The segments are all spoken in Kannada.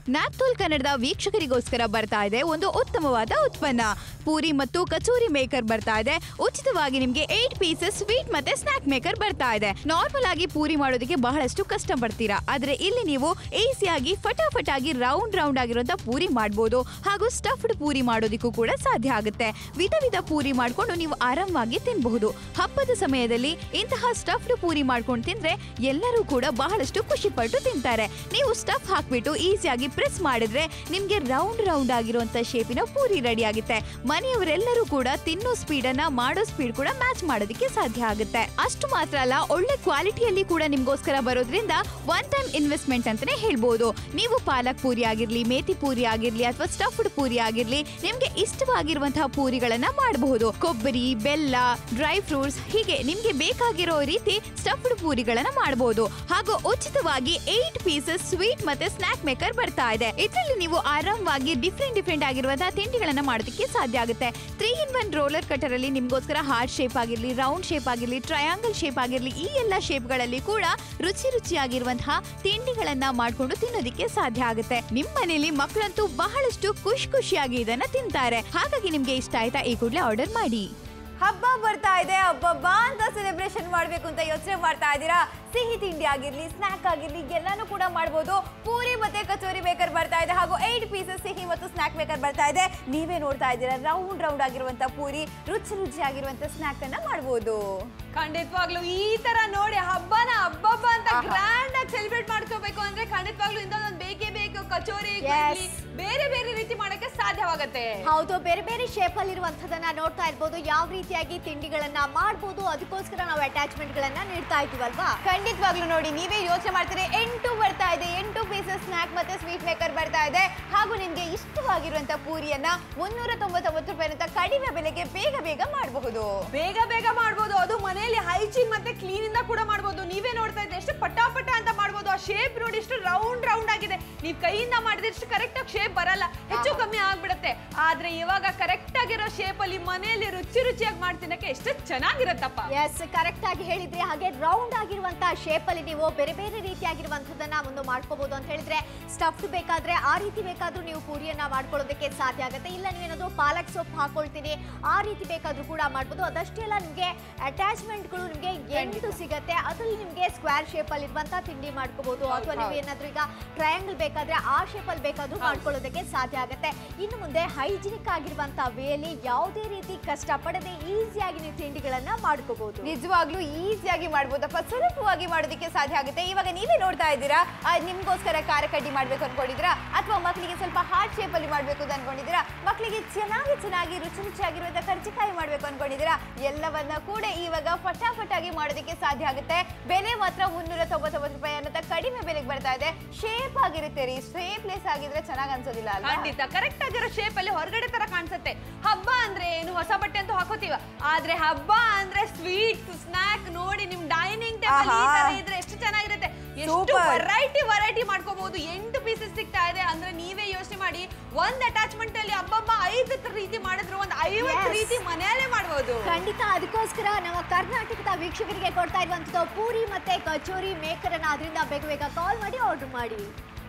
ನ್ಯಾಪ್ತೋಲ್ ಕನ್ನಡದ ವೀಕ್ಷಕರಿಗೋಸ್ಕರ ಬರ್ತಾ ಇದೆ ಒಂದು ಉತ್ತಮವಾದ ಉತ್ಪನ್ನ ಪೂರಿ ಮತ್ತು ಕಚೋರಿ ಮೇಕರ್ ಬರ್ತಾ ಇದೆ ಉಚಿತವಾಗಿ ನಿಮ್ಗೆ ಏಟ್ ಪೀಸಸ್ ಸ್ವೀಟ್ ಮತ್ತೆ ಸ್ನಾಕ್ ಮೇಕರ್ ಬರ್ತಾ ಇದೆ ನಾರ್ಮಲ್ ಆಗಿ ಪೂರಿ ಮಾಡೋದಕ್ಕೆ ಬಹಳಷ್ಟು ಕಷ್ಟ ಪಡ್ತೀರಾ ಆದ್ರೆ ಇಲ್ಲಿ ನೀವು ಈಸಿಯಾಗಿ ಫಟಾಫಟ್ ಆಗಿ ರೌಂಡ್ ರೌಂಡ್ ಆಗಿರುವಂತ ಪೂರಿ ಮಾಡ್ಬೋದು ಹಾಗೂ ಸ್ಟಫ್ಡ್ ಪೂರಿ ಮಾಡೋದಕ್ಕೂ ಕೂಡ ಸಾಧ್ಯ ಆಗುತ್ತೆ ವಿಧ ವಿಧ ಪೂರಿ ಮಾಡ್ಕೊಂಡು ನೀವು ಆರಾಮವಾಗಿ ತಿನ್ನಬಹುದು ಹಬ್ಬದ ಸಮಯದಲ್ಲಿ ಇಂತಹ ಸ್ಟಫ್ಡ್ ಪೂರಿ ಮಾಡ್ಕೊಂಡು ತಿಂದ್ರೆ ಎಲ್ಲರೂ ಕೂಡ ಬಹಳಷ್ಟು ಖುಷಿ ಪಟ್ಟು ತಿಂತಾರೆ ನೀವು ಸ್ಟಫ್ ಹಾಕ್ಬಿಟ್ಟು ಈಸಿಯಾಗಿ ಪ್ರೆಸ್ ಮಾಡಿದ್ರೆ ನಿಮ್ಗೆ ರೌಂಡ್ ರೌಂಡ್ ಆಗಿರುವಂತ ಶೇಪಿನ ಪೂರಿ ರೆಡಿ ಆಗುತ್ತೆ ಮನೆಯವರೆಲ್ಲರೂ ಕೂಡ ತಿನ್ನೋ ಸ್ಪೀಡ್ ಅನ್ನ ಮಾಡೋ ಸ್ಪೀಡ್ ಕೂಡ ಮ್ಯಾಚ್ ಮಾಡೋದಕ್ಕೆ ಸಾಧ್ಯ ಆಗುತ್ತೆ ಅಷ್ಟು ಮಾತ್ರ ಅಲ್ಲ ಒಳ್ಳೆ ಕ್ವಾಲಿಟಿಯಲ್ಲಿ ಕೂಡ ನಿಮ್ಗೋಸ್ಕರ ಬರೋದ್ರಿಂದ ಒನ್ ಟೈಮ್ ಇನ್ವೆಸ್ಟ್ಮೆಂಟ್ ಅಂತಾನೆ ಹೇಳ್ಬೋದು ನೀವು ಪಾಲಕ್ ಪೂರಿ ಆಗಿರ್ಲಿ ಮೇಥಿ ಪೂರಿ ಆಗಿರ್ಲಿ ಅಥವಾ ಸ್ಟಫ್ಡ್ ಪೂರಿ ಆಗಿರ್ಲಿ ನಿಮ್ಗೆ ಇಷ್ಟವಾಗಿರುವಂತಹ ಪೂರಿಗಳನ್ನ ಮಾಡಬಹುದು ಕೊಬ್ಬರಿ ಬೆಲ್ಲ ಡ್ರೈ ಫ್ರೂಟ್ಸ್ ಹೀಗೆ ನಿಮ್ಗೆ ಬೇಕಾಗಿರೋ ರೀತಿ ಸ್ಟಫ್ಡ್ ಪೂರಿಗಳನ್ನ ಮಾಡಬಹುದು ಹಾಗೂ ಉಚಿತವಾಗಿ ಏಟ್ ಪೀಸಸ್ ಸ್ವೀಟ್ ಮತ್ತೆ ಸ್ನಾಕ್ ಮೇಕರ್ ಬರ್ತಾ ಇದೆ ಇದರಲ್ಲಿ ನೀವು ಆರಾಮವಾಗಿ ಡಿಫ್ರೆಂಟ್ ಡಿಫ್ರೆಂಟ್ ಆಗಿರುವಂತಹ ತಿಂಡಿಗಳನ್ನ ಮಾಡೋದಕ್ಕೆ ಸಾಧ್ಯ ಆಗುತ್ತೆ three in one roller cutter ಅಲ್ಲಿ ನಿಮ್ಗೋಸ್ಕರ ಹಾರ್ಟ್ ಶೇಪ್ ಆಗಿರ್ಲಿ ರೌಂಡ್ ಶೇಪ್ ಆಗಿರ್ಲಿ ಟ್ರಯಾಂಗಲ್ ಶೇಪ್ ಆಗಿರ್ಲಿ ಈ ಎಲ್ಲ ಶೇಪ್ಗಳಲ್ಲಿ ಕೂಡ ರುಚಿ ರುಚಿಯಾಗಿರುವಂತಹ ತಿಂಡಿಗಳನ್ನ ಮಾಡ್ಕೊಂಡು ತಿನ್ನೋದಕ್ಕೆ ಸಾಧ್ಯ ಆಗುತ್ತೆ ನಿಮ್ ಮನೇಲಿ ಮಕ್ಕಳಂತೂ ಬಹಳಷ್ಟು ಖುಷಿ ಖುಷಿಯಾಗಿ ಇದನ್ನ ತಿಂತಾರೆ ಹಾಗಾಗಿ ನಿಮ್ಗೆ ಇಷ್ಟ ಆಯ್ತಾ ಈ ಕೂಡಲೇ ಆರ್ಡರ್ ಮಾಡಿ ಹಬ್ಬ ಬರ್ತಾ ಇದೆ ಹಬ್ಬ ಅಂತ ಸೆಲೆಬ್ರೇಷನ್ ಮಾಡ್ಬೇಕು ಅಂತ ಯೋಚನೆ ಮಾಡ್ತಾ ಇದ್ದೀರಾ ಸಿಹಿ ತಿಂಡಿ ಆಗಿರ್ಲಿ ಸ್ನಾಕ್ ಆಗಿರ್ಲಿ ಎಲ್ಲಾನು ಕೂಡ ಮಾಡ್ಬೋದು ಪೂರಿ ಮತ್ತೆ ಕಚೋರಿ ಮೇಕರ್ ಬರ್ತಾ ಇದೆ ಹಾಗೂ ಏಟ್ ಪೀಸಸ್ ಸಿಹಿ ಮತ್ತು ಸ್ನಾಕ್ ಮೇಕರ್ ಬರ್ತಾ ಇದೆ ನೀವೇ ನೋಡ್ತಾ ಇದ್ದೀರಾ ರೌಂಡ್ ರೌಂಡ್ ಆಗಿರುವಂತ ಪೂರಿ ರುಚಿ ರುಚಿ ಆಗಿರುವಂತ ಸ್ನಾಕ್ ಅನ್ನ ಮಾಡ್ಬೋದು ಖಂಡಿತವಾಗ್ಲೂ ಈ ತರ ನೋಡಿ ಹಬ್ಬನ ಹಬ್ಬಬ್ಬ ಅಂತ ಆಹಾ. ಗ್ರ್ಯಾಂಡ್ ಆಗಿ ಸೆಲೆಬ್ರೇಟ್ ಮಾಡ್ಕೋಬೇಕು ಅಂದ್ರೆ ಖಂಡಿತವಾಗ್ಲೂ ಇಂಥದ್ದೊಂದು ಬೇಕೇ ಬೇಕು ಕಚೋರಿ Yes. ಇಡ್ಲಿ, ಬೇರೆ ಬೇರೆ ರೀತಿ ಮಾಡಕ್ಕೆ ಸಾಧ್ಯವಾಗತ್ತೆ ಹೌದು ಬೇರೆ ಬೇರೆ ಶೇಪ್ ಅಲ್ಲಿ ಇರುವಂತದನ್ನ ನೋಡ್ತಾ ಇರ್ಬೋದು ಯಾವ ರೀತಿಯಾಗಿ ತಿಂಡಿಗಳನ್ನ ಮಾಡ್ಬೋದು ಅದಕ್ಕೋಸ್ಕರ ನಾವು ಅಟ್ಯಾಚ್ಮೆಂಟ್ ಗಳನ್ನ ನೀಡ್ತಾ ಇದೀವಲ್ವಾ ಖಂಡಿತವಾಗ್ಲೂ ನೋಡಿ ನೀವೇ ಯೋಚನೆ ಮಾಡ್ತೀರಿ ಎಂಟು ಬರ್ತಾ ಇದೆ ಎಂಟು ಪೀಸಸ್ ಸ್ನಾಕ್ ಮತ್ತೆ ಸ್ವೀಟ್ ಮೇಕರ್ ಬರ್ತಾ ಇದೆ ಹಾಗೂ ನಿಮ್ಗೆ ಇಷ್ಟವಾಗಿರುವಂತ ಪೂರಿಯನ್ನ ಮುನ್ನೂರ ತೊಂಬತ್ತೊಂಬತ್ತು ರೂಪಾಯಿ ಅಂತ ಕಡಿಮೆ ಬೆಲೆಗೆ ಬೇಗ ಬೇಗ ಮಾಡಬಹುದು ಬೇಗ ಬೇಗ ಮಾಡ್ಬೋದು ಅದು ಮನೆಯಲ್ಲಿ ಹೈಜೀನ್ ಮತ್ತೆ ಕ್ಲೀನ್ ಇಂದ ಕೂಡ ಮಾಡ್ಬೋದು ನೀವೇ ನೋಡ್ತಾ ಇದ್ರೆ ಎಷ್ಟು ಪಟಾಪಟ ಅಂತ ಮಾಡ್ಬೋದು ಆ ಶೇಪ್ ನೋಡಿ ಎಷ್ಟು ರೌಂಡ್ ರೌಂಡ್ ಆಗಿದೆ ನೀವ್ ಕೈಯಿಂದ ಮಾಡಿದ್ರೆ ಇಷ್ಟು ಕರೆಕ್ಟ್ ಆಗಿ ಶೇಪ್ ಬರಲ್ಲ ಹೆಚ್ಚು ಕಮ್ಮಿ ಆಗ್ಬಿಡತ್ತೆ ಆದ್ರೆ ಇವಾಗ ಕರೆಕ್ಟ್ ಆಗಿರೋ ಶೇಪ್ ಅಲ್ಲಿ ಮನೆಯಲ್ಲಿ ರುಚಿ ರುಚಿಯಾಗಿ ಮಾಡ್ತಿನ್ನಕ್ಕೆ ಎಷ್ಟು ಚೆನ್ನಾಗಿರತ್ತಪ್ಪ ಎಸ್ ಕರೆಕ್ಟ್ ಆಗಿ ಹೇಳಿದ್ರಿ ಹಾಗೆ ರೌಂಡ್ ಆಗಿರುವಂತಹ ಶೇಪ್ ಅಲ್ಲಿ ನೀವು ಬೇರೆ ಬೇರೆ ರೀತಿಯಾಗಿರುವಂತದನ್ನ ಒಂದು ಮಾಡ್ಕೋಬಹುದು ಅಂತ ಹೇಳಿದ್ರೆ ಸ್ಟಫ್ಡ್ ಬೇಕಾದ್ರೆ ಆ ರೀತಿ ಬೇಕಾದ್ರೂ ನೀವು ಪೂರಿಯನ್ನ ಮಾಡ್ಕೊಳ್ಳೋದಕ್ಕೆ ಸಾಧ್ಯ ಆಗುತ್ತೆ ಇಲ್ಲ ನೀವೇನಾದ್ರೂ ಪಾಲಕ್ ಸೊಪ್ಪು ಹಾಕೊಳ್ತೀನಿ ಆ ರೀತಿ ಬೇಕಾದ್ರೂ ಕೂಡ ಮಾಡ್ಬೋದು ಅದಷ್ಟೇ ಅಲ್ಲ ನಿಮಗೆ ಅಟ್ಯಾಚ್ಮೆಂಟ್ಗಳು ನಿಮಗೆ ಎಂಟು ಸಿಗತ್ತೆ ಅದ್ರಲ್ಲಿ ನಿಮಗೆ ಸ್ಕ್ವೇರ್ ಶೇಪ್ ಅಲ್ಲಿ ಇರುವಂತಹ ತಿಂಡಿ ಮಾಡ್ಕೋಬಹುದು ಅಥವಾ ನೀವು ಏನಾದ್ರೂ ಈಗ ಟ್ರಯಾಂಗಲ್ ಬೇಕಾದ್ರೆ ಆ ಶೇಪ್ ಅಲ್ಲಿ ಬೇಕಾದ್ರೂ ಮಾಡ್ಕೊಳ್ಳೋದಕ್ಕೆ ಸಾಧ್ಯ ಆಗುತ್ತೆ ಇನ್ನು ಮುಂದೆ ಹೈಜಿನಿಕ್ ಆಗಿರುವಂತಹ ವೇಲಿ ಯಾವುದೇ ರೀತಿ ಕಷ್ಟಪಡದೆ ಈಸಿಯಾಗಿ ನೀವು ತಿಂಡಿಗಳನ್ನ ಮಾಡ್ಕೋಬಹುದು ನಿಜವಾಗ್ಲೂ ಈಸಿಯಾಗಿ ಮಾಡ್ಬೋದಪ್ಪ ಸುಲಭವಾಗಿ ಮಾಡೋದಕ್ಕೆ ಸಾಧ್ಯ ಆಗುತ್ತೆ ಇವಾಗ ನೀವೇ ನೋಡ್ತಾ ಇದ್ದೀರಾ ಆ, ನಿಮ್ಗೋಸ್ಕರ ಖಾರ ಕಡ್ಡಿ ಮಾಡ್ಬೇಕು ಅನ್ಕೊಂಡಿದ್ದೀರಾ ಅಥವಾ ಮಕ್ಕಳಿಗೆ ಸ್ವಲ್ಪ ಹಾರ್ಟ್ ಶೇಪ್ ಅಲ್ಲಿ ಮಾಡ್ಬೇಕು ಅಂತ ಅನ್ಕೊಂಡಿದ್ದೀರಾ ಮಕ್ಕಳಿಗೆ ಚೆನ್ನಾಗಿ ಚೆನ್ನಾಗಿ ರುಚಿ ರುಚಿಯಾಗಿರುವಂತ ಕರ್ಜಿಕಾಯಿ ಮಾಡ್ಬೇಕು ಅನ್ಕೊಂಡಿದ್ದೀರಾ ಎಲ್ಲವನ್ನ ಕೂಡ ಇವಾಗ ಫಟಾಫಟ್ ಆಗಿ ಮಾಡೋದಕ್ಕೆ ಸಾಧ್ಯ ಆಗುತ್ತೆ ಬೆಲೆ ಮಾತ್ರ ಮುನ್ನೂರ ತೊಂಬತ್ತೊಂಬತ್ತು ರೂಪಾಯಿ ಅನ್ನೋ ಕಡಿಮೆ ಬೆಲೆಗೆ ಬರ್ತಾ ಇದೆ ಶೇಪ್ ಆಗಿರುತ್ತೆ ರೀ ಶೇಪ್ಲೆಸ್ ಆಗಿದ್ರೆ ಚೆನ್ನಾಗಿ ಅನ್ಸೋದಿಲ್ಲ ಅಲ್ವಾ ಖಂಡಿತ ಕರೆಕ್ಟ್ ಆಗಿರೋ ಶೇಪ್ ಅಲ್ಲಿ ಹೊರಗಡೆ ತರ ಕಾಣಿಸುತ್ತೆ ಹಬ್ಬ ಅಂದ್ರೆ ಏನು ಹೊಸ ಬಟ್ಟೆ ಅಂತೂ ಹಾಕೋತೀವ ಆದ್ರೆ ಹಬ್ಬ ಅಂದ್ರೆ ಸ್ವೀಟ್ ಸ್ನಾಕ್ ನೋಡಿ ನಿಮ್ ಡೈನಿಂಗ್ ಟೇಬಲ್ ಈ ಆಹಾ. ತರ ಇದ್ರೆ ಎಷ್ಟು ಚೆನ್ನಾಗಿರುತ್ತೆ ಎಷ್ಟು Super. ವೆರೈಟಿ ವೆರೈಟಿ ಮಾಡ್ಕೋಬಹುದು ಎಂಟು ಪೀಸಸ್ ಸಿಗ್ತಾ ಇದೆ ಅಂದ್ರೆ ನೀವೇ ಯೋಚನೆ ಮಾಡಿ ಒಂದ್ ಅಟ್ಯಾಚ್ಮೆಂಟ್ ಅಲ್ಲಿ ಹಬ್ಬಬ್ಬ ಐದು ರೀತಿ ಮಾಡಿದ್ರು ಒಂದ್ ಐವತ್ತು Yes. ರೀತಿ ಮನೆಯಲ್ಲೇ ಮಾಡ್ಬೋದು ಖಂಡಿತ ಅದಕ್ಕೋಸ್ಕರ ನಮ್ಮ ಕರ್ನಾಟಕದ ವೀಕ್ಷಕರಿಗೆ ಕೊಡ್ತಾ ಇರುವಂತದ್ದು ಪೂರಿ ಮತ್ತೆ ಕಚೋರಿ ಮೇಕರ್ ಅನ್ನ ಅದರಿಂದ ಬೇಗ ಬೇಗ ಕಾಲ್ ಮಾಡಿ ಆರ್ಡರ್ ಮಾಡಿ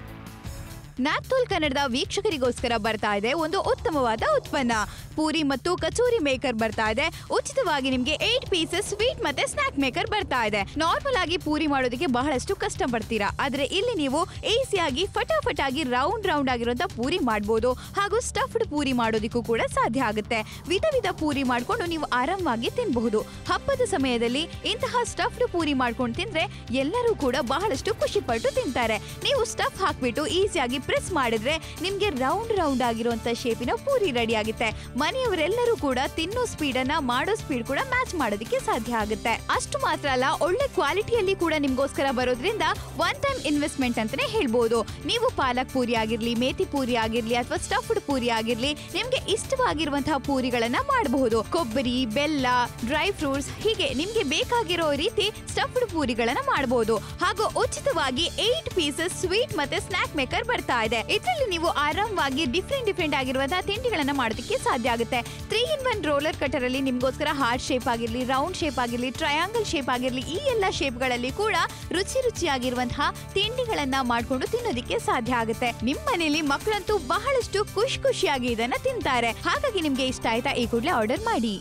ನ್ಯಾಪ್ತೋಲ್ ಕನ್ನಡದ ವೀಕ್ಷಕರಿಗೋಸ್ಕರ ಬರ್ತಾ ಇದೆ ಒಂದು ಉತ್ತಮವಾದ ಉತ್ಪನ್ನ ಪೂರಿ ಮತ್ತು ಕಚೋರಿ ಮೇಕರ್ ಬರ್ತಾ ಇದೆ ಉಚಿತವಾಗಿ ನಿಮ್ಗೆ ಏಟ್ ಪೀಸಸ್ ಸ್ವೀಟ್ ಮತ್ತೆ ಸ್ನಾಕ್ ಮೇಕರ್ ಬರ್ತಾ ಇದೆ ನಾರ್ಮಲ್ ಆಗಿ ಪೂರಿ ಮಾಡೋದಕ್ಕೆ ಬಹಳಷ್ಟು ಕಷ್ಟ ಪಡ್ತೀರಾ ಆದ್ರೆ ಇಲ್ಲಿ ನೀವು ಈಸಿಯಾಗಿ ಫಟಾಫಟ್ ಆಗಿ ರೌಂಡ್ ರೌಂಡ್ ಆಗಿರುವಂತ ಪೂರಿ ಮಾಡ್ಬೋದು ಹಾಗೂ ಸ್ಟಫ್ಡ್ ಪೂರಿ ಮಾಡೋದಕ್ಕೂ ಕೂಡ ಸಾಧ್ಯ ಆಗುತ್ತೆ ವಿಧ ವಿಧ ಪೂರಿ ಮಾಡ್ಕೊಂಡು ನೀವು ಆರಾಮವಾಗಿ ತಿನ್ನಬಹುದು ಹಬ್ಬದ ಸಮಯದಲ್ಲಿ ಇಂತಹ ಸ್ಟಫ್ಡ್ ಪೂರಿ ಮಾಡ್ಕೊಂಡು ತಿಂದ್ರೆ ಎಲ್ಲರೂ ಕೂಡ ಬಹಳಷ್ಟು ಖುಷಿ ಪಟ್ಟು ತಿಂತಾರೆ ನೀವು ಸ್ಟಫ್ ಹಾಕ್ಬಿಟ್ಟು ಈಸಿಯಾಗಿ ಪ್ರೆಸ್ ಮಾಡಿದ್ರೆ ನಿಮ್ಗೆ ರೌಂಡ್ ರೌಂಡ್ ಆಗಿರುವಂತ ಶೇಪಿನ ಪೂರಿ ರೆಡಿ ಆಗುತ್ತೆ ಮನೆಯವರೆಲ್ಲರೂ ಕೂಡ ತಿನ್ನೋ ಸ್ಪೀಡ್ ಅನ್ನ ಮಾಡೋ ಸ್ಪೀಡ್ ಕೂಡ ಮ್ಯಾಚ್ ಮಾಡೋದಕ್ಕೆ ಸಾಧ್ಯ ಆಗುತ್ತೆ ಅಷ್ಟು ಮಾತ್ರ ಅಲ್ಲ ಒಳ್ಳೆ ಕ್ವಾಲಿಟಿಯಲ್ಲಿ ಕೂಡ ನಿಮ್ಗೋಸ್ಕರ ಬರೋದ್ರಿಂದ ಒನ್ ಟೈಮ್ ಇನ್ವೆಸ್ಟ್ಮೆಂಟ್ ಅಂತಾನೆ ಹೇಳ್ಬೋದು ನೀವು ಪಾಲಕ್ ಪೂರಿ ಆಗಿರ್ಲಿ ಮೇಥಿ ಪೂರಿ ಆಗಿರ್ಲಿ ಅಥವಾ ಸ್ಟಫ್ಡ್ ಪೂರಿ ಆಗಿರ್ಲಿ ನಿಮ್ಗೆ ಇಷ್ಟವಾಗಿರುವಂತಹ ಪೂರಿಗಳನ್ನ ಮಾಡಬಹುದು ಕೊಬ್ಬರಿ ಬೆಲ್ಲ ಡ್ರೈ ಫ್ರೂಟ್ಸ್ ಹೀಗೆ ನಿಮ್ಗೆ ಬೇಕಾಗಿರೋ ರೀತಿ ಸ್ಟಫ್ಡ್ ಪೂರಿಗಳನ್ನ ಮಾಡಬಹುದು ಹಾಗೂ ಉಚಿತವಾಗಿ ಏಟ್ ಪೀಸಸ್ ಸ್ವೀಟ್ ಮತ್ತೆ ಸ್ನಾಕ್ ಮೇಕರ್ ಬರ್ತಾ ಬರ್ತಾ ಇದೆ ಇದರಲ್ಲಿ ನೀವು ಆರಾಮವಾಗಿ ಡಿಫ್ರೆಂಟ್ ಡಿಫ್ರೆಂಟ್ ಆಗಿರುವಂತಹ ತಿಂಡಿಗಳನ್ನ ಮಾಡೋದಕ್ಕೆ ಸಾಧ್ಯ ಆಗುತ್ತೆ three in one roller cutter ಅಲ್ಲಿ ನಿಮ್ಗೋಸ್ಕರ ಹಾರ್ಟ್ ಶೇಪ್ ಆಗಿರ್ಲಿ ರೌಂಡ್ ಶೇಪ್ ಆಗಿರ್ಲಿ ಟ್ರಯಾಂಗಲ್ ಶೇಪ್ ಆಗಿರ್ಲಿ ಈ ಎಲ್ಲ ಶೇಪ್ಗಳಲ್ಲಿ ಕೂಡ ರುಚಿ ರುಚಿಯಾಗಿರುವಂತಹ ತಿಂಡಿಗಳನ್ನ ಮಾಡ್ಕೊಂಡು ತಿನ್ನೋದಕ್ಕೆ ಸಾಧ್ಯ ಆಗುತ್ತೆ ನಿಮ್ ಮನೇಲಿ ಮಕ್ಕಳಂತೂ ಬಹಳಷ್ಟು ಖುಷಿ ಖುಷಿಯಾಗಿ ಇದನ್ನ ತಿಂತಾರೆ ಹಾಗಾಗಿ ನಿಮ್ಗೆ ಇಷ್ಟ ಆಯ್ತಾ ಈ ಕೂಡಲೇ ಆರ್ಡರ್ ಮಾಡಿ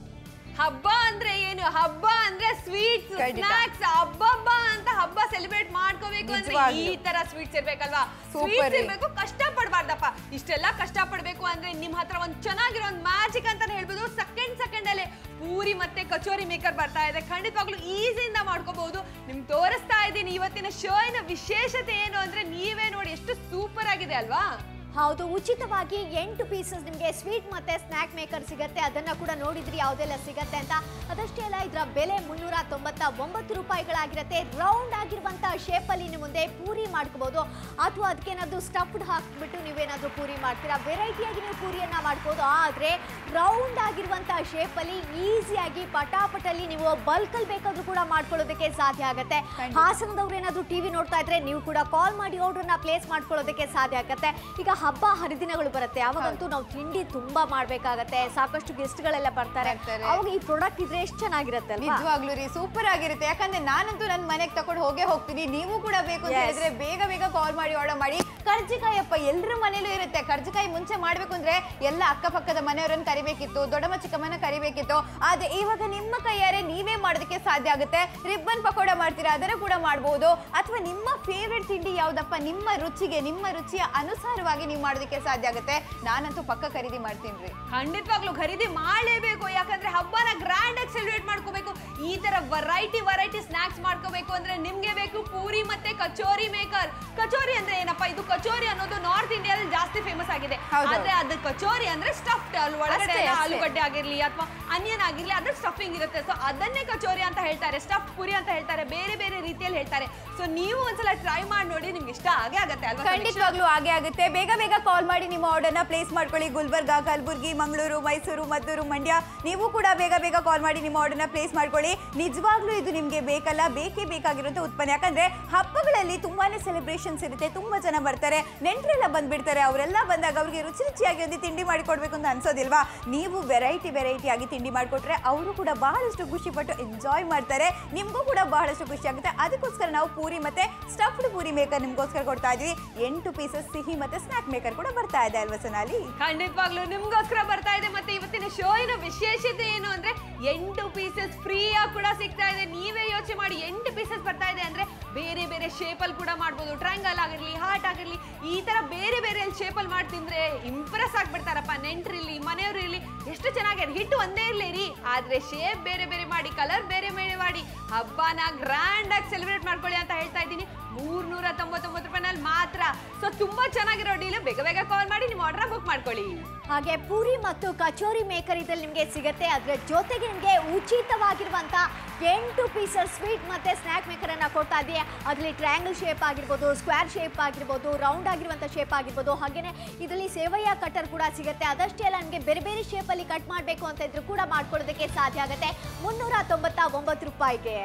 ಹಬ್ಬ ಅಂದ್ರೆ ಏನು ಹಬ್ಬ ಅಂದ್ರೆ ಸ್ವೀಟ್ಸ್ ಖಂಡಿತ. ಸ್ನಾಕ್ಸ್ ಹಬ್ಬಬ್ಬ ಅಂತ ಹಬ್ಬ ಸೆಲೆಬ್ರೇಟ್ ಮಾಡ್ಕೋಬೇಕು ಅಂದ್ರೆ ನಿಜವಾಗ್ಲೂ. ಈ ತರ ಸ್ವೀಟ್ಸ್ ಇರ್ಬೇಕಲ್ವಾ Super ಸ್ವೀಟ್ಸ್ ರೀ. ಇರ್ಬೇಕು ಕಷ್ಟ ಪಡ್ಬಾರ್ದಪ್ಪ ಇಷ್ಟೆಲ್ಲ ಕಷ್ಟ ಪಡ್ಬೇಕು ಅಂದ್ರೆ ನಿಮ್ ಹತ್ರ ಒಂದ್ ಚೆನ್ನಾಗಿರೋ ಒಂದ್ ಮ್ಯಾಜಿಕ್ ಅಂತಾನೆ ಹೇಳ್ಬೋದು ಸೆಕೆಂಡ್ ಸೆಕೆಂಡ್ ಅಲ್ಲೇ ಪೂರಿ ಮತ್ತೆ ಕಚೋರಿ ಮೇಕರ್ ಬರ್ತಾ ಇದೆ ಖಂಡಿತವಾಗ್ಲೂ ಈಸಿಯಿಂದ ಮಾಡ್ಕೋಬಹುದು ನಿಮ್ಗೆ ತೋರಿಸ್ತಾ ಇದ್ದೀನಿ ಇವತ್ತಿನ ಶೋಯಿನ ವಿಶೇಷತೆ ಏನು ಅಂದ್ರೆ ನೀವೇ ನೋಡಿ ಎಷ್ಟು ಸೂಪರ್ ಆಗಿದೆ ಅಲ್ವಾ ಹೌದು ಉಚಿತವಾಗಿ ಎಂಟು ಪೀಸಸ್ ನಿಮಗೆ ಸ್ವೀಟ್ ಮತ್ತೆ ಸ್ನ್ಯಾಕ್ ಮೇಕರ್ ಸಿಗತ್ತೆ ಅದನ್ನ ಕೂಡ ನೋಡಿದ್ರಿ ಯಾವುದೆಲ್ಲ ಸಿಗತ್ತೆ ಅಂತ ಅದಷ್ಟೇ ಅಲ್ಲ ಇದರ ಬೆಲೆ ಮುನ್ನೂರ ತೊಂಬತ್ತ ಒಂಬತ್ತು ರೂಪಾಯಿಗಳಾಗಿರುತ್ತೆ ರೌಂಡ್ ಆಗಿರುವಂತಹ ಶೇಪಲ್ಲಿ ನೀವು ಮುಂದೆ ಪೂರಿ ಮಾಡ್ಕೋಬಹುದು ಅಥವಾ ಅದಕ್ಕೇನಾದ್ರು ಸ್ಟಫ್ಡ್ ಹಾಕ್ಬಿಟ್ಟು ನೀವೇನಾದ್ರೂ ಪೂರಿ ಮಾಡ್ತೀರಾ ವೆರೈಟಿಯಾಗಿ ನೀವು ಪೂರಿಯನ್ನ ಮಾಡ್ಬೋದು ಆದರೆ ರೌಂಡ್ ಆಗಿರುವಂತಹ ಶೇಪಲ್ಲಿ ಈಸಿಯಾಗಿ ಪಟಾಪಟಲ್ಲಿ ನೀವು ಬಲ್ಕಲ್ಲಿ ಬೇಕಾದ್ರೂ ಕೂಡ ಮಾಡ್ಕೊಳ್ಳೋದಕ್ಕೆ ಸಾಧ್ಯ ಆಗುತ್ತೆ ಹಾಸನದವ್ರು ಏನಾದ್ರು ಟಿವಿ ನೋಡ್ತಾ ಇದ್ರೆ ನೀವು ಕೂಡ ಕಾಲ್ ಮಾಡಿ ಆರ್ಡರ್ನ ಪ್ಲೇಸ್ ಮಾಡ್ಕೊಳ್ಳೋದಕ್ಕೆ ಸಾಧ್ಯ ಆಗುತ್ತೆ ಈಗ ಹಬ್ಬ ಹರಿದಿನಗಳು ಬರುತ್ತೆ ಅವಾಗಂತೂ ನಾವು ತಿಂಡಿ ತುಂಬಾ ಮಾಡ್ಬೇಕಾಗತ್ತೆ ಸಾಕಷ್ಟು ಗೆಸ್ಟ್ಗಳೆಲ್ಲ ಬರ್ತಾರೆ ಬರ್ತಾರೆ. ಅವಾಗ ಈ ಪ್ರಾಡಕ್ಟ್ ಇದ್ರೆ ಎಷ್ಟು ಚೆನ್ನಾಗಿರುತ್ತೆ ಅಲ್ವಾ ನಿಜವಾಗ್ಲೂ ರೀ ಸೂಪರ್ ಆಗಿರುತ್ತೆ ಯಾಕಂದ್ರೆ ನಾನಂತೂ ನನ್ನ ಮನೆಗೆ ತಗೊಂಡು ಹೋಗೇ ಹೋಗ್ತೀನಿ ನೀವು ಕೂಡ ಬೇಕು ಅಂತ Yes. ಹೇಳಿದ್ರೆ ಬೇಗ ಬೇಗ ಕಾಲ್ ಮಾಡಿ ಆರ್ಡರ್ ಮಾಡಿ ಕರ್ಜಿಕಾಯಿ ಅಪ್ಪ ಎಲ್ಲರ ಮನೇಲೂ ಇರುತ್ತೆ ಕರ್ಜಿಕಾಯಿ ಮುಂಚೆ ಮಾಡ್ಬೇಕು ಅಂದ್ರೆ ಎಲ್ಲ ಅಕ್ಕಪಕ್ಕದ ಮನೆಯವರನ್ನ ಕರಿಬೇಕಿತ್ತು ದೊಡ್ಡಮ್ಮ ಚಿಕ್ಕಮ್ಮನ ಕರಿಬೇಕಿತ್ತು ಆದ್ರೆ ಇವಾಗ ನಿಮ್ಮ ಕೈಯಾರೆ ನೀವೇ ಮಾಡೋದಕ್ಕೆ ಸಾಧ್ಯ ಆಗುತ್ತೆ ರಿಬ್ಬನ್ ಪಕೋಡ ಮಾಡ್ತೀರಾ ಅದರ ಕೂಡ ಮಾಡಬಹುದು ಅಥವಾ ನಿಮ್ಮ ಫೇವ್ರೆಟ್ ತಿಂಡಿ ಯಾವ್ದಪ್ಪ ನಿಮ್ಮ ರುಚಿಗೆ ನಿಮ್ಮ ರುಚಿಯ ಅನುಸಾರವಾಗಿ ನೀವು ಮಾಡೋದಕ್ಕೆ ಸಾಧ್ಯ ಆಗುತ್ತೆ ನಾನಂತೂ ಪಕ್ಕ ಖರೀದಿ ಮಾಡ್ತೀನಿ ರೀ ಖಂಡಿತವಾಗ್ಲೂ ಖರೀದಿ ಮಾಡಲೇಬೇಕು ಯಾಕಂದ್ರೆ ಹಬ್ಬನ ಗ್ರ್ಯಾಂಡ್ ಆಗಿ ಸೆಲೆಬ್ರೇಟ್ ಮಾಡ್ಕೋಬೇಕು ಈ ತರ ವೆರೈಟಿ ವೆರೈಟಿ ಸ್ನಾಕ್ಸ್ ಮಾಡ್ಕೋಬೇಕು ಅಂದ್ರೆ ನಿಮ್ಗೆ ಬೇಕು ಪೂರಿ ಮತ್ತೆ ಕಚೋರಿ ಮೇಕರ್ ಕಚೋರಿ ಅಂದ್ರೆ ಏನಪ್ಪ ಇದು ಕಚೋರಿ ಅನ್ನೋದು ನಾರ್ತ್ ಇಂಡಿಯಾದಲ್ಲಿ ಜಾಸ್ತಿ ಫೇಮಸ್ ಆಗಿದೆ ಹೌದು. ಆದ್ರೆ ಅದು ಕಚೋರಿ ಅಂದ್ರೆ ಸ್ಟಫ್ಡ್ ಅಲ್ಲಿ ಒಳಗಡೆ ಅಷ್ಟೇ, ಎಲ್ಲ ಅಷ್ಟೇ. ಆಲೂಗಡ್ಡೆ ಆಗಿರ್ಲಿ ಅಥವಾ ಅನಿಯನ್ ಆಗಿರ್ಲಿ ಅದ್ರ ಸ್ಟಫಿಂಗ್ ಇರುತ್ತೆ ಸೊ ಅದನ್ನೇ ಕಚೋರಿ ಅಂತ ಹೇಳ್ತಾರೆ ಸ್ಟಫ್ ಪೂರಿ ಅಂತ ಹೇಳ್ತಾರೆ ಬೇರೆ ಬೇರೆ ರೀತಿಯಲ್ಲಿ ಹೇಳ್ತಾರೆ ಸೊ ನೀವು ಒಂದ್ಸಲ ಟ್ರೈ ಮಾಡಿ ನೋಡಿ ನಿಮ್ಗೆ ಇಷ್ಟ ಆಗೇ ಆಗತ್ತೆ ಅಲ್ವಾ ಸಮೀಕ್ಷಾ? ಖಂಡಿತವಾಗ್ಲೂ ಹಾಗೆ ಆಗುತ್ತೆ ಬೇಗ ಬೇಗ ಕಾಲ್ ಮಾಡಿ ನಿಮ್ಮ ಆರ್ಡರ್ನ ಪ್ಲೇಸ್ ಮಾಡ್ಕೊಳ್ಳಿ ಗುಲ್ಬರ್ಗ ಕಲಬುರ್ಗಿ ಮಂಗಳೂರು ಮೈಸೂರು ಮದ್ದೂರು ಮಂಡ್ಯ ನೀವು ಕೂಡ ಬೇಗ ಬೇಗ ಕಾಲ್ ಮಾಡಿ ನಿಮ್ಮ ಆರ್ಡರ್ನ ಪ್ಲೇಸ್ ಮಾಡ್ಕೊಳ್ಳಿ ನಿಜವಾಗ್ಲೂ ಇದು ನಿಮಗೆ ಬೇಕಲ್ಲ ಬೇಕೇ ಬೇಕಾಗಿರುವಂಥ ಉತ್ಪನ್ನ ಯಾಕಂದ್ರೆ ಹಬ್ಬಗಳಲ್ಲಿ ತುಂಬಾನೇ ಸೆಲೆಬ್ರೇಷನ್ಸ್ ಇರುತ್ತೆ ತುಂಬಾ ಜನ ಬರ್ತಾರೆ ನೆಂಟರೆಲ್ಲ ಬಂದ್ಬಿಡ್ತಾರೆ ಅವರೆಲ್ಲ ಬಂದಾಗ ಅವ್ರಿಗೆ ರುಚಿ ರುಚಿಯಾಗಿ ಒಂದು ತಿಂಡಿ ಮಾಡಿಕೊಡ್ಬೇಕು ಅಂತ ಅನ್ಸೋದಿಲ್ವಾ ನೀವು ವೆರೈಟಿ ವೆರೈಟಿ ಆಗಿ ತಿಂಡಿ ಮಾಡಿಕೊಟ್ರೆ ಅವರು ಕೂಡ ಬಹಳಷ್ಟು ಖುಷಿ ಪಟ್ಟು ಎಂಜಾಯ್ ಮಾಡ್ತಾರೆ ನಿಮಗೂ ಕೂಡ ಬಹಳಷ್ಟು ಖುಷಿ ಆಗುತ್ತೆ ಅದಕ್ಕೋಸ್ಕರ ನಾವು ಪೂರಿ ಮತ್ತೆ ಸ್ಟಫ್ಡ್ ಪೂರಿ ಮೇಕರ್ ನಿಮ್ಗೋಸ್ಕರ ಕೊಡ್ತಾ ಇದೀವಿ ಎಂಟು ಪೀಸಸ್ ಸಿಹಿ ಮತ್ತೆ ಸ್ನಾಕ್ ಮೇಕರ್ ಕೂಡ ಬರ್ತಾ ಇದೆ ಅಲ್ವಾ ಸೊನಾಲಿ ಖಂಡಿತವಾಗ್ಲೂ ನಿಮ್ಗೋಸ್ಕರ ಬರ್ತಾ ಇದೆ ಮತ್ತೆ ಇವತ್ತಿನ ಶೋಯಿನ ವಿಶೇಷತೆ ಏನು ಅಂದ್ರೆ ಎಂಟು ಪೀಸಸ್ ಫ್ರೀ ಆಗಿ ಕೂಡ ಸಿಗ್ತಾ ಇದೆ ನೀವೇ ಯೋಚನೆ ಮಾಡಿ ಎಂಟು ಪೀಸಸ್ ಬರ್ತಾ ಇದೆ ಅಂದ್ರೆ ಬೇರೆ ಬೇರೆ ಶೇಪ್ ಅಲ್ಲಿ ಕೂಡ ಮಾಡ್ಬೋದು ಟ್ರಯಾಂಗಲ್ ಆಗಿರ್ಲಿ ಹಾರ್ಟ್ ಆಗಿರ್ಲಿ ಈ ತರ ಬೇರೆ ಬೇರೆ ಶೇಪ್ ಅಲ್ಲಿ ಮಾಡಿ ತಿಂದ್ರೆ ಇಂಪ್ರೆಸ್ ಆಗ್ಬಿಡ್ತಾರಪ್ಪ ನೆಂಟ್ರಿರ್ಲಿ ಮನೆಯವ್ರು ಇರ್ಲಿ ಎಷ್ಟು ಚೆನ್ನಾಗಿದೆ ಹಿಟ್ಟು ಒಂದೇ ಇರ್ಲಿ ರೀ ಆದ್ರೆ ಶೇಪ್ ಬೇರೆ ಬೇರೆ ಮಾಡಿ ಕಲರ್ ಬೇರೆ ಬೇರೆ ಮಾಡಿ ಹಬ್ಬನ ಗ್ರ್ಯಾಂಡ್ ಆಗಿ ಸೆಲೆಬ್ರೇಟ್ ಮಾಡ್ಕೊಳ್ಳಿ ಅಂತ ಹೇಳ್ತಾ ಇದ್ದೀನಿ ಮೂರ್ನೂರ ತೊಂಬತ್ತೊಂಬತ್ತು ರೂಪಾಯಿನಲ್ಲಿ ಮಾತ್ರ ಸೊ ತುಂಬಾ ಚೆನ್ನಾಗಿರೋ ಡೀಲ್ ಬೇಗ ಬೇಗ ಕಾಲ್ ಮಾಡಿ ನಿಮ್ಮ ಆರ್ಡರ್ ಬುಕ್ ಮಾಡ್ಕೊಳ್ಳಿ ಹಾಗೆ ಪೂರಿ ಮತ್ತು ಕಚೋರಿ ಮೇಕರ್ ಇದ್ರಲ್ಲಿ ನಿಮಗೆ ಸಿಗುತ್ತೆ ಅದರ ಜೊತೆಗೆ ನಿಮಗೆ ಉಚಿತವಾಗಿರುವಂಥ ಎಂಟು ಪೀಸಸ್ ಸ್ವೀಟ್ ಮತ್ತು ಸ್ನ್ಯಾಕ್ ಮೇಕರ್ ಅನ್ನ ಕೊಡ್ತಾ ಇದೆಯಾ ಅದರಲ್ಲಿ ಟ್ರಯಾಂಗಲ್ ಶೇಪ್ ಆಗಿರ್ಬೋದು ಸ್ಕ್ವೇರ್ ಶೇಪ್ ಆಗಿರ್ಬೋದು ರೌಂಡ್ ಆಗಿರುವಂಥ ಶೇಪ್ ಆಗಿರ್ಬೋದು ಹಾಗೆಯೇ ಇದರಲ್ಲಿ ಸೇವಯ್ಯ ಕಟರ್ ಕೂಡ ಸಿಗುತ್ತೆ ಅದಷ್ಟೇ ಅಲ್ಲ ನಿಮಗೆ ಬೇರೆ ಬೇರೆ ಶೇಪಲ್ಲಿ ಕಟ್ ಮಾಡಬೇಕು ಅಂತ ಇದ್ರೂ ಕೂಡ ಮಾಡ್ಕೊಳ್ಳೋದಕ್ಕೆ ಸಾಧ್ಯ ಆಗುತ್ತೆ ಮುನ್ನೂರ ತೊಂಬತ್ತ ಒಂಬತ್ತು ರೂಪಾಯಿಗೆ